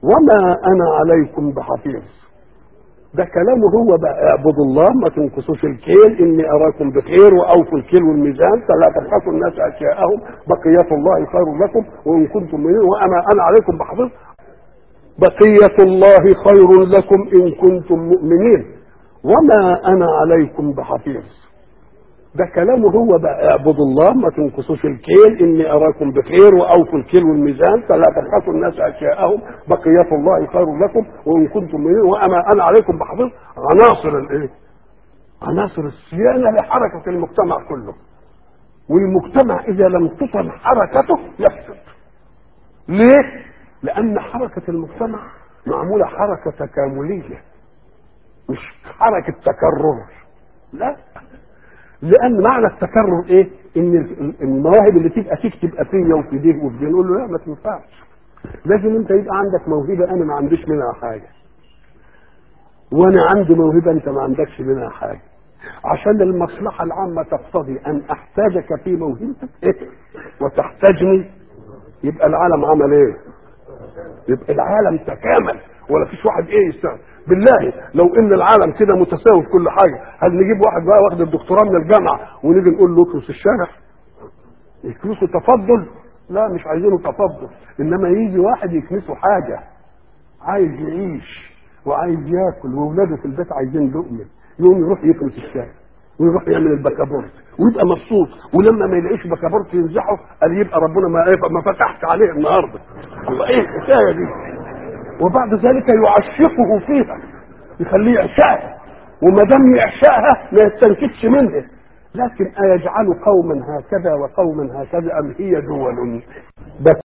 وما انا عليكم بحفيظ ده كلامه هو بقى اعبدوا الله ما تنقصوش الكيل اني اراكم بخير واوفوا الكيل والميزان فلا تبخسوا الناس اشياءهم بقيه الله خير لكم وان كنتم مؤمنين واما انا عليكم بحفيظ بقيه الله خير لكم ان كنتم مؤمنين وما انا عليكم بحفيظ ده كلامه هو بقى اعبدوا الله ما تنقصوش الكيل اني اراكم بخير واوفوا الكيل والميزان فلا تبخسوا الناس اشياءهم بقيه الله خير لكم وان كنتم مؤمنين واما انا عليكم بحفيظ عناصر الايه؟ عناصر الصيانه لحركه المجتمع كله والمجتمع اذا لم تصن حركته يفسد ليه؟ لان حركه المجتمع معموله حركه تكامليه مش حركه تكرر لا لان معنى التكرر ايه ان المواهب اللي تبقى فيك تبقى فيا وفي دي وفي دي نقول له لا ما تنفعش لازم انت يبقى عندك موهبه انا ما عنديش منها حاجه وانا عندي موهبه انت ما عندكش منها حاجه عشان المصلحه العامه تقتضي ان احتاجك في موهبتك إيه؟ وتحتاجني يبقى العالم عمل ايه يبقى العالم تكامل ولا فيش واحد ايه يستاهل بالله لو ان العالم كده متساوي في كل حاجه هل نجيب واحد بقى واخد الدكتوراه من الجامعه ونيجي نقول له اكنس الشارع يكنسه تفضل لا مش عايزينه تفضل انما يجي واحد يكنسه حاجه عايز يعيش وعايز ياكل واولاده في البيت عايزين لقمه يقوم يروح يكنس الشارع ويروح يعمل البكابورت ويبقى مبسوط ولما ما يلاقيش بكابورت ينزحه قال يبقى ربنا ما ما فتحش عليه النهارده الله ايه الحكايه دي وبعد ذلك يعشقه فيها يخليه يعشقها وما دام يعشقها ما يستنكدش منها لكن أيجعل قوما هكذا وقوما هكذا أم هي دول بس